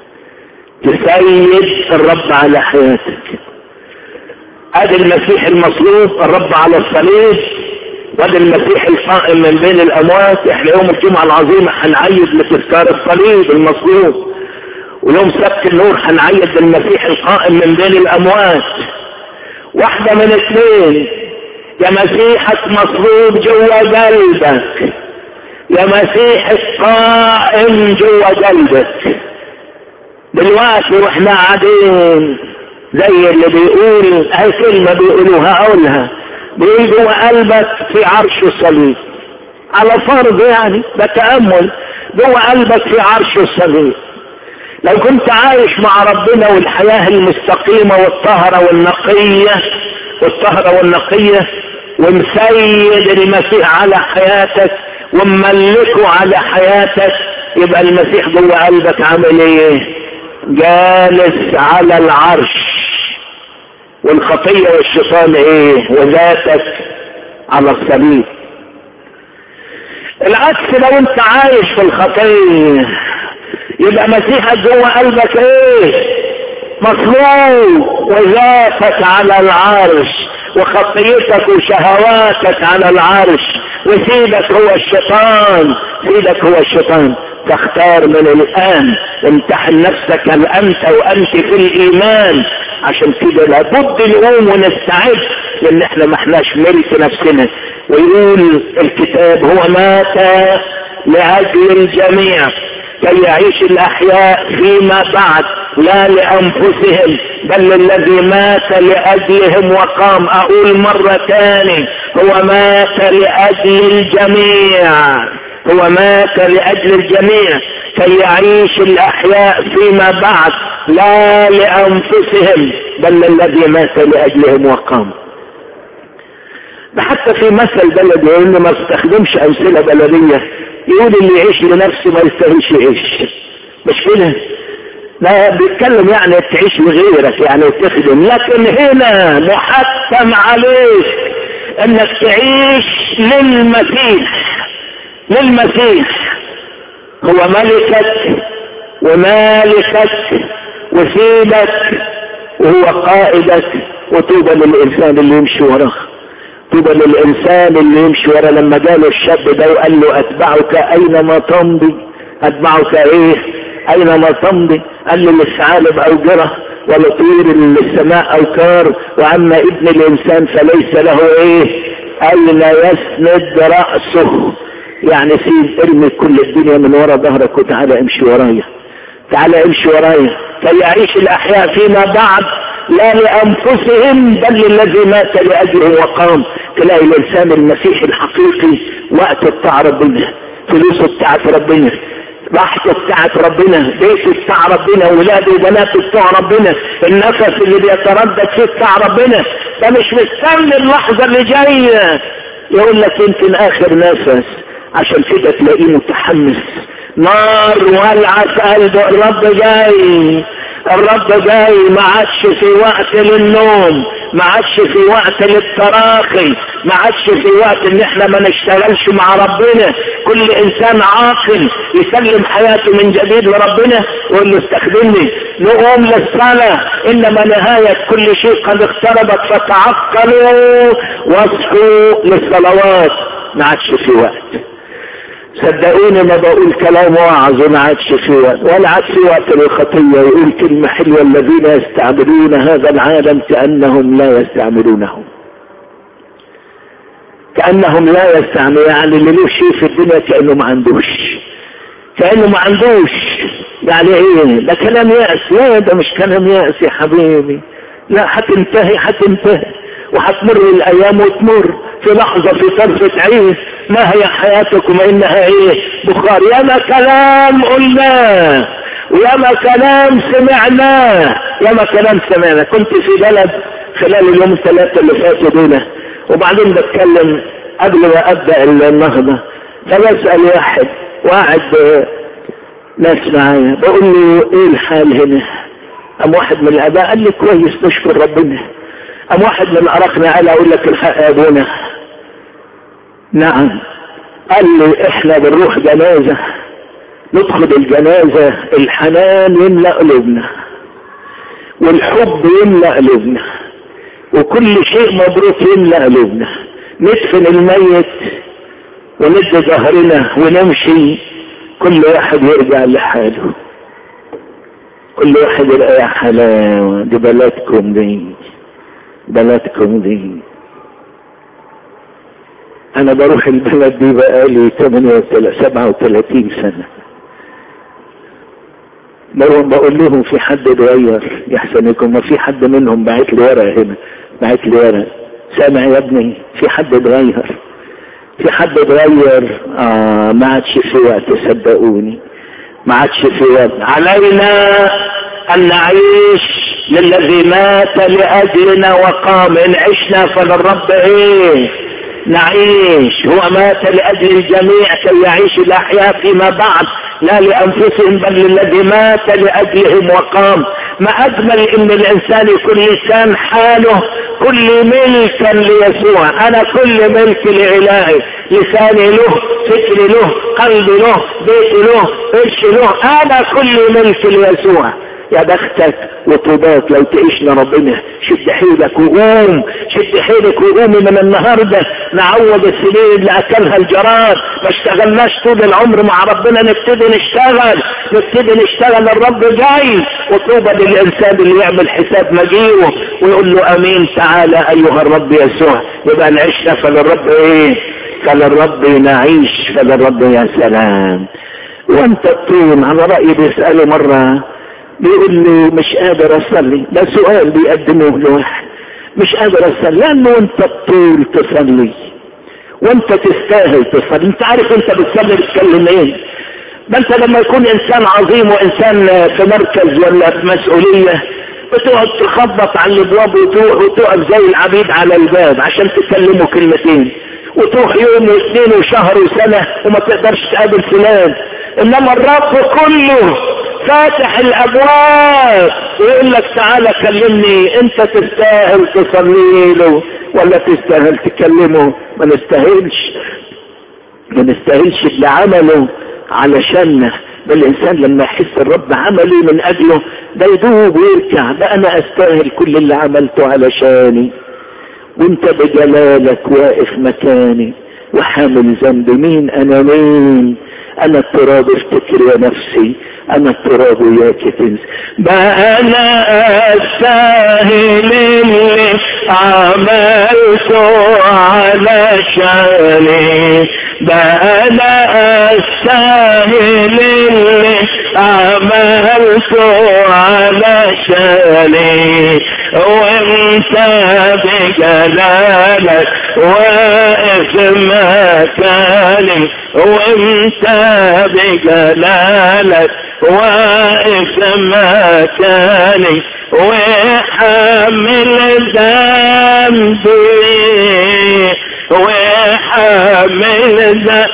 تسيد الرب على حياتك ادي المسيح المصلوب الرب على الصليب وادي المسيح القائم من بين الاموات احنا يوم الجمعة العظيمة هنعيد لتذكار الصليب المصلوب ويوم سبت النور هنعيد المسيح القائم من بين الاموات واحدة من اثنين يا مسيحك مصلوب جوا قلبك يا مسيحك قائم جوا قلبك دلوقتي واحنا قاعدين زي اللي بيقول هاي كلمة بيقولوها اقولها بيقول جوا قلبك في عرش الصليب على فرض يعني ده تأمل جوا قلبك في عرش الصليب لو كنت عايش مع ربنا والحياة المستقيمة والطهرة والنقية والطهرة والنقية ومسيد المسيح على حياتك ومملكه على حياتك يبقى المسيح جوا قلبك عامل ايه جالس على العرش والخطية والشيطان ايه وذاتك على الصليب العكس لو انت عايش في الخطية يبقى مسيحك جوه قلبك ايه مصلوب وذاتك على العرش وخطيتك وشهواتك على العرش وسيدك هو الشيطان سيدك هو الشيطان تختار من الآن امتحن نفسك هل أنت وأنت في الإيمان عشان كده لابد نقوم ونستعد لأن احنا ما احناش ملك نفسنا ويقول الكتاب هو مات لأجل الجميع كي يعيش الأحياء فيما بعد لا لأنفسهم بل الذي مات لأجلهم وقام أقول مرة تاني هو مات لأجل الجميع هو مات لأجل الجميع كي يعيش الأحياء فيما بعد لا لأنفسهم بل الذي مات لأجلهم وقام ده حتى في مثل بلدي انه ما استخدمش امثله بلديه يقول اللي يعيش لنفسه ما يستاهلش يعيش مش كده لا بيتكلم يعني تعيش لغيرك يعني تخدم لكن هنا محتم عليك انك تعيش للمسيح للمسيح هو ملكك ومالكك وسيدك وهو قائدك وطوبى للانسان اللي يمشي وراه طوبى للانسان اللي يمشي وراه لما جاله الشاب ده وقال له اتبعك اينما تمضي اتبعك ايه اينما تمضي قال له للثعالب اوجره ولطير للسماء اوكار واما ابن الانسان فليس له ايه اين يسند راسه يعني سيب ارمي كل الدنيا من ورا ظهرك وتعالى امشي ورايا تعالى امشي ورايا كي يعيش الاحياء فيما بعد لا لانفسهم بل للذي مات لاجله وقام تلاقي الانسان المسيحي الحقيقي وقت بتاع ربنا فلوسه بتاعت ربنا راحته بتاعت ربنا بيته بتاع ربنا ولاده وبناته بتوع ربنا النفس اللي بيتردد فيه بتاع ربنا ده مش مستني اللحظه اللي جايه يقول لك يمكن اخر نفس عشان كده تلاقيه متحمس نار ولعة في قلبه الرب جاي الرب جاي ما عادش في وقت للنوم ما عادش في وقت للتراخي ما عادش في وقت ان احنا ما نشتغلش مع ربنا كل انسان عاقل يسلم حياته من جديد لربنا ويقول له استخدمني نقوم للصلاة انما نهاية كل شيء قد اقتربت فتعقلوا واصحوا للصلوات ما عادش في وقت صدقوني ما بقول كلام واعظ وما عادش في وقت ولا عاد في وقت للخطية يقول كلمة حلوة الذين يستعملون هذا العالم كأنهم لا يستعملونه كأنهم لا يستعملون يعني اللي له شيء في الدنيا كأنه ما عندوش كأنه ما عندوش يعني ايه ده كلام يأس لا ده مش كلام يأس يا حبيبي لا هتنتهي هتنتهي وهتمر الايام وتمر في لحظة في طرفة عين ما هي حياتكم انها ايه بخار ياما كلام قلناه وياما كلام سمعناه ياما كلام سمعناه كنت في بلد خلال اليوم الثلاثة اللي فاتوا دول وبعدين بتكلم قبل ما ابدأ النهضة فبسأل واحد وقاعد ناس معايا بقول له ايه الحال هنا ام واحد من الاباء قال لي كويس نشكر ربنا ام واحد من الارقنا قال اقول لك الحق يا ابونا نعم قال لي احنا بنروح جنازة ندخل الجنازة الحنان يملأ قلوبنا والحب يملأ قلوبنا وكل شيء مبروك يملأ قلوبنا ندفن الميت وندي ظهرنا ونمشي كل واحد يرجع لحاله كل واحد يرجع يا حلاوة دي بلدكم دي بلدكم دي انا بروح البلد دي بقالي 37 سنة بقول لهم في حد اتغير يحسن يكون ما في حد منهم بعت لي ورقة هنا بعت لي ورقة سامع يا ابني في حد اتغير في حد اتغير اه ما عادش في وقت صدقوني ما عادش في وقت علينا ان نعيش للذي مات لاجلنا وقام ان عشنا فللرب ايه نعيش هو مات لاجل الجميع كي يعيش الاحياء فيما بعد لا لانفسهم بل للذي مات لاجلهم وقام ما اجمل ان الانسان يكون لسان حاله كل ملكا ليسوع انا كل ملك لالهي لساني له فكري له قلبي له بيتي له قرش له انا كل ملك ليسوع يا بختك وطوباك لو تعيش لربنا شد حيلك وقوم شد حيلك وقومي من النهارده نعوض السنين اللي اكلها الجراد ما اشتغلناش طول العمر مع ربنا نبتدي نشتغل نبتدي نشتغل الرب جاي وطوبى للانسان اللي يعمل حساب مجيئه ويقول له امين تعالى ايها الرب يسوع يبقى نعيشنا فللرب ايه فللرب نعيش فللرب يا سلام وانت الطول على رأيي بيسأله مرة بيقول لي مش قادر اصلي ده سؤال بيقدمه لواحد مش قادر اصلي لانه انت الطول تصلي وانت تستاهل تصلي انت عارف انت بتصلي بتتكلم ايه ما انت لما يكون انسان عظيم وانسان في مركز ولا في مسؤولية بتقعد تخبط على الابواب وتروح وتقف زي العبيد على الباب عشان تكلموا كلمتين وتروح يوم واثنين وشهر وسنة وما تقدرش تقابل فلان انما الرب كله فاتح الابواب ويقول لك تعالى كلمني انت تستاهل تصلي له ولا تستاهل تكلمه ما نستاهلش ما نستاهلش اللي عمله علشان الانسان لما يحس الرب عملي من اجله ده يدوب ويركع ده انا استاهل كل اللي عملته علشاني وانت بجلالك واقف مكاني وحامل ذنب مين انا مين انا التراب افتكر يا نفسي انا التراب وياك تنسى بقى انا استاهل اللي عملته علشاني بقى انا استاهل اللي عملته علشاني وانت بجلالك واقف مكاني وانت بجلالك واقف مكاني وحامل ذنبي وحامل ذنبي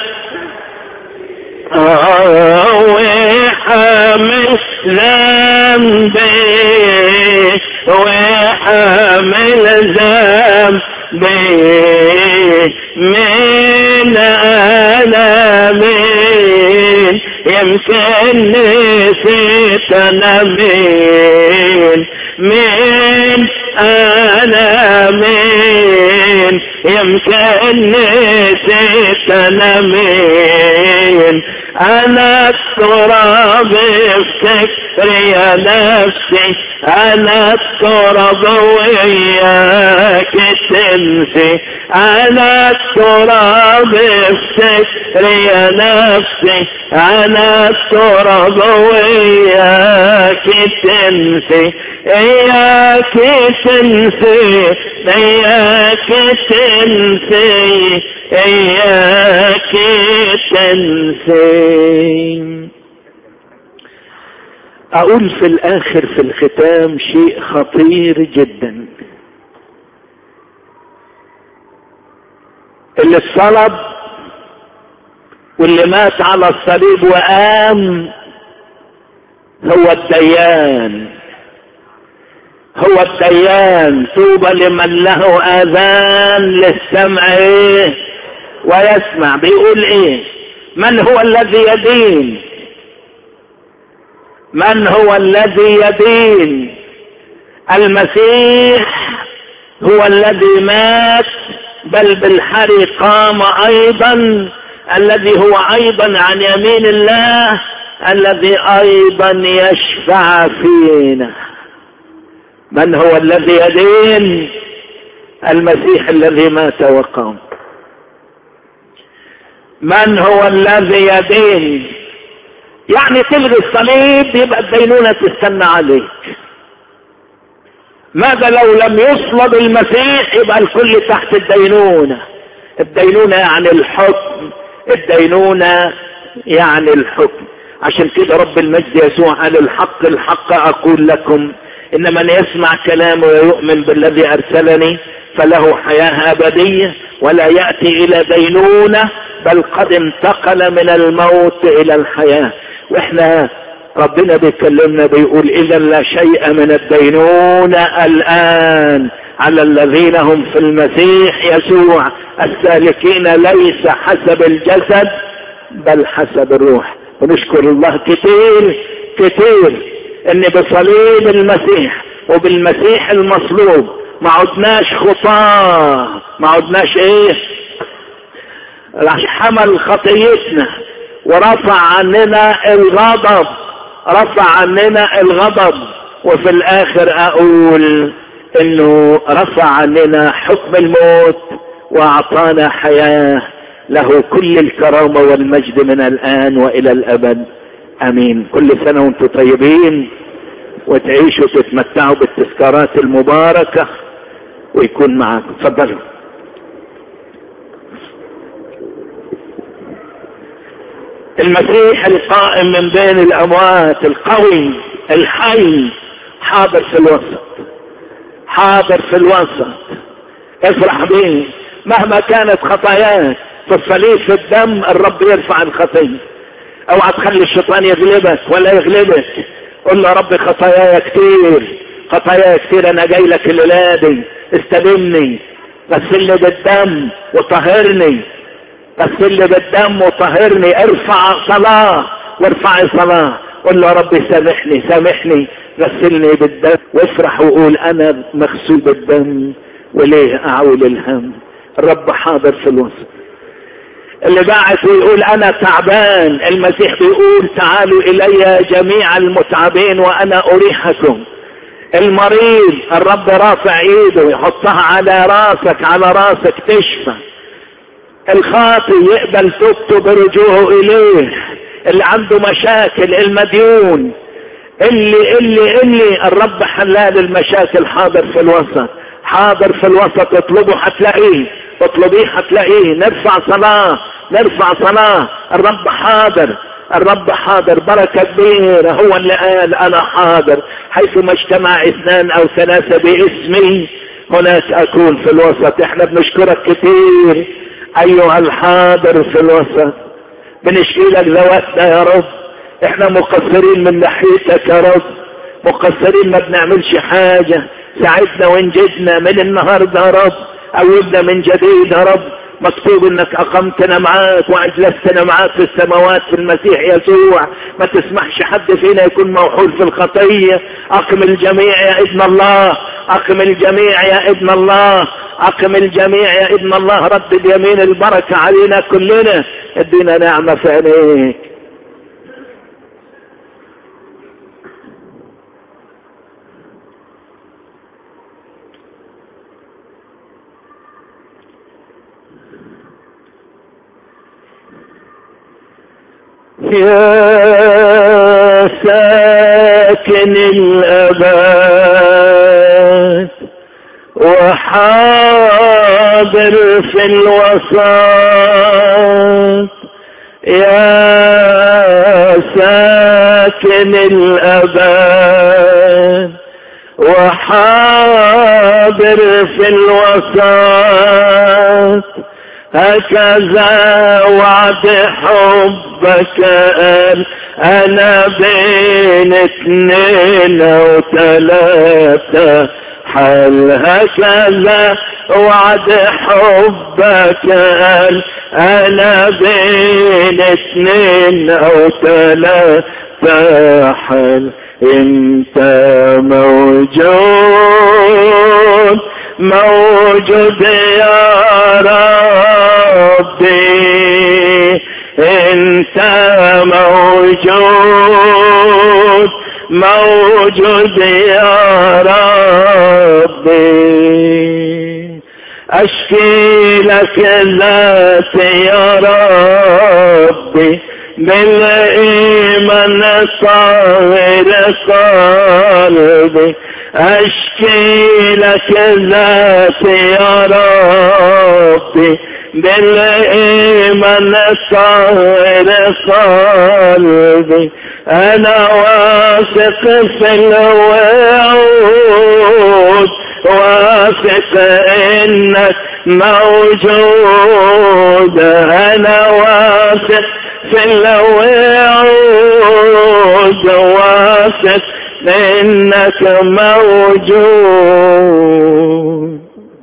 وحامل ذنبي وحامل ذنبي من أنا مين يمكن نسيت أنا مين مين أنا مين يمكن نسيت أنا مين أنا التراب افتكر يا نفسي أنا التراب وياك تنسي أنا التراب افتكر يا نفسي أنا التراب وياك تنسي إياك تنسي إياك تنسي إياك تنسي أقول في الآخر في الختام شيء خطير جدا اللي اتصلب واللي مات على الصليب وقام هو الديان هو الديان طوبى لمن له اذان للسمع ايه ويسمع بيقول ايه من هو الذي يدين من هو الذي يدين المسيح هو الذي مات بل بالحري قام ايضا الذي هو ايضا عن يمين الله الذي ايضا يشفع فينا من هو الذي يدين المسيح الذي مات وقام من هو الذي يدين يعني تلغي الصليب يبقى الدينونة تستنى عليك ماذا لو لم يصلب المسيح يبقى الكل تحت الدينونة الدينونة يعني الحكم الدينونة يعني الحكم عشان كده رب المجد يسوع قال الحق الحق اقول لكم ان من يسمع كلامه ويؤمن بالذي ارسلني فله حياة ابدية ولا يأتي الى دينونة بل قد انتقل من الموت الى الحياة واحنا ربنا بيكلمنا بيقول اذا لا شيء من الدينونة الان على الذين هم في المسيح يسوع السالكين ليس حسب الجسد بل حسب الروح ونشكر الله كتير كتير ان بصليب المسيح وبالمسيح المصلوب ما عدناش خطاه ما عدناش ايه حمل خطيتنا ورفع عننا الغضب رفع عننا الغضب وفي الاخر اقول انه رفع عننا حكم الموت واعطانا حياه له كل الكرامه والمجد من الان والى الابد امين كل سنه وانتم طيبين وتعيشوا تتمتعوا بالتذكارات المباركه ويكون معاكم تفضلوا المسيح القائم من بين الاموات القوي الحي حاضر في الوسط حاضر في الوسط افرح به مهما كانت خطاياك في الصليب في الدم الرب يرفع الخطيه اوعى تخلي الشيطان يغلبك ولا يغلبك قل له رب خطاياي كتير خطاياي كتير انا جاي لك الليله دي استلمني غسلني بالدم وطهرني غسلني بالدم وطهرني ارفع صلاه وارفعي صلاه قل له ربي سامحني سامحني غسلني بالدم وافرح وقول انا مغسول بالدم وليه اعول الهم الرب حاضر في الوسط اللي بعت ويقول انا تعبان المسيح بيقول تعالوا الي جميع المتعبين وانا اريحكم المريض الرب رافع ايده يحطها على راسك على راسك تشفى الخاطي يقبل توبته برجوعه اليه اللي عنده مشاكل المديون اللي اللي اللي الرب حلال المشاكل حاضر في الوسط حاضر في الوسط اطلبه هتلاقيه اطلبيه هتلاقيه نرفع صلاة نرفع صلاة الرب حاضر الرب حاضر بركة كبيرة هو اللي قال انا حاضر حيثما اجتمع اثنان او ثلاثة باسمي هناك اكون في الوسط احنا بنشكرك كتير ايها الحاضر في الوسط بنشكي لك ذواتنا يا رب احنا مقصرين من ناحيتك يا رب مقصرين ما بنعملش حاجة ساعدنا وانجدنا من النهاردة يا رب عودنا من جديد يا رب مكتوب انك اقمتنا معاك واجلستنا معاك في السماوات في المسيح يسوع ما تسمحش حد فينا يكون موحول في الخطية اقم الجميع يا ابن الله اقم الجميع يا ابن الله اقم الجميع يا ابن الله رد يمين البركة علينا كلنا ادينا نعمة في عينيك يا ساكن الأبد وحاضر في الوسط يا ساكن الأبد وحاضر في الوسط هكذا وعد حبك قال انا بين اتنين وتلاتة حل هكذا وعد حبك قال انا بين اتنين او تلاتة حل انت موجود موجود يا ربي انت موجود موجود يا ربي اشكي لك ذاتي يا ربي بالايمان صاغر قلبي اشكي لك ذاتي يا ربي بالايمان صاغر قلبي انا واثق في الوعود واثق انك موجود انا واثق في الوعود واثق انك موجود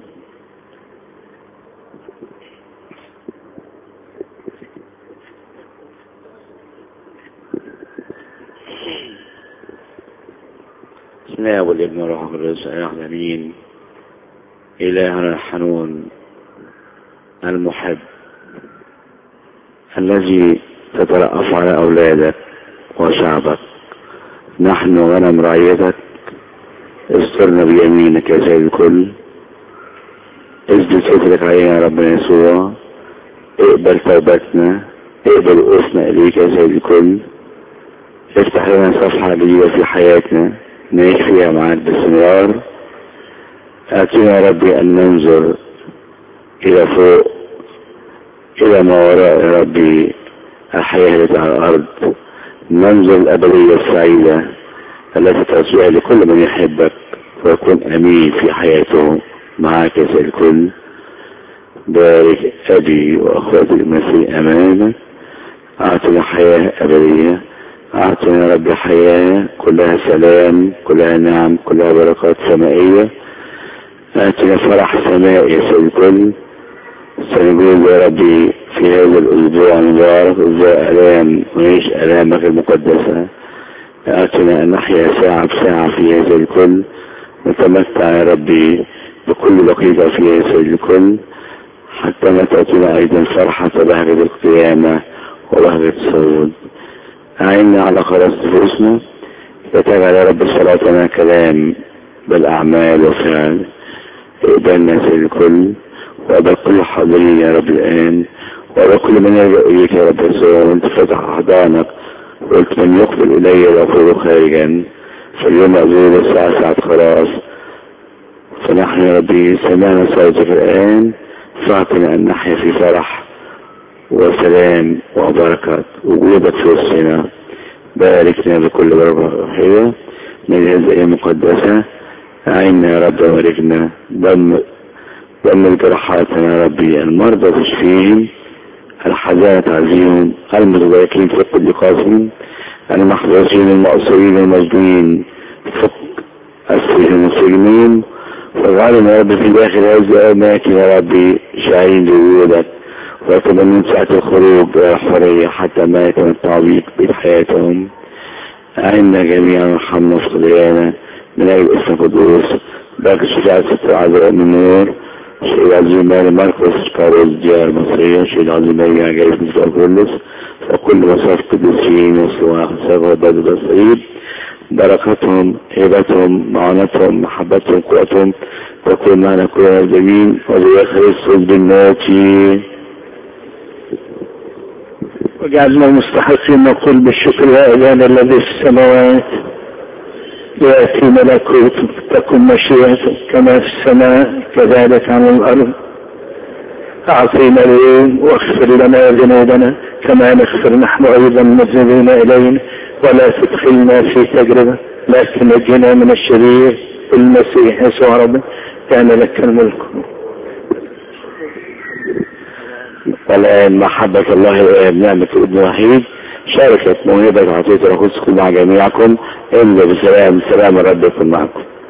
بسم الله والابن والروح القدس العالمين إلهنا الحنون المحب الذي تترأف على أولادك وشعبك نحن غنم رعيتك استرنا بيمينك يا سيد الكل اسجد سترك علينا يا ربنا يسوع اقبل توبتنا اقبل وقوفنا اليك يا سيد الكل افتح لنا صفحة جديدة في حياتنا نعيش فيها معاك باستمرار آتنا يا ربي أن ننظر إلى فوق إلى ما وراء يا ربي الحياة التي على الأرض ننظر الأبدية السعيدة التي ترجع لكل من يحبك ويكون أمين في حياته معك زي الكل بارك أبي وأخواتي المسيح أمامك أعطنا حياة أبدية أعطنا يا رب حياة كلها سلام كلها نعم كلها بركات سمائية آتنا فرح سمائي يا سيد الكل سنقول يا ربي في هذا الأسبوع المبارك أسبوع ألام ونعيش ألامك المقدسة آتنا أن نحيا ساعة بساعة في هذا الكل نتمتع يا ربي بكل دقيقة في هذا الكل حتى ما تأتينا أيضا فرحة بهجة القيامة وبهجة الصعود أعنا على خلاص نفوسنا وتجعل يا رب صلاتنا كلام بالأعمال وفعل اقبلنا زي الكل وقبل كل حاضرين يا رب الآن وقبل كل من يرجع إليك يا رب يسوع وانت فتح أحضانك قلت من يقبل إلي وأخذ خارجا فاليوم أزول الساعة ساعة خلاص فنحن يا ربي سمعنا صوتك الآن فاعطنا أن نحيا في فرح وسلام وبركة وجودك في وسطنا باركنا بكل بركة حلوة من هذه المقدسة أعنا يا رب وباركنا دم دم الجراحاتنا يا ربي المرضى تشفيهم الحزانة تعزيهم المتضايقين في كل قاسم المحبوسين المأسورين المسجونين فك السجن المسجونين واجعلنا يا رب في داخل هذه الأماكن يا ربي شاهدين بوجودك ويتمنون ساعة الخروج والحرية حتى ما يتمتعوا بيك بيت حياتهم أعنا جميعا وارحمنا في خطايانا من أجل اسم القدوس باقي شجاعة ستر عذراء من النور شيء عظيم مالي ماركوس كاروز ديار المصرية شيء عظيم مالي عجائب مستوى كلس وكل مصاف قدسين وسواء سبب بدل الصعيد بركتهم هبتهم معونتهم محبتهم قوتهم تكون معنا كلنا الجميل وبيخرج بالموت وجعلنا مستحقين نقول بالشكر يا أبانا الذي في السماوات يأتي ملكوتك تكن مشيئتك كما في السماء كذلك على الأرض أعطينا اليوم واغفر لنا ذنوبنا كما نغفر نحن أيضا مذنبين إلينا ولا تدخلنا في تجربة لكن نجنا من الشرير المسيح يسوع ربنا كان لك الملك والآن محبة الله الآب نعمة الابن الوحيد شاركت موهبة عطية القدس مع جميعكم إلا بسلام سلام الرب يكون معكم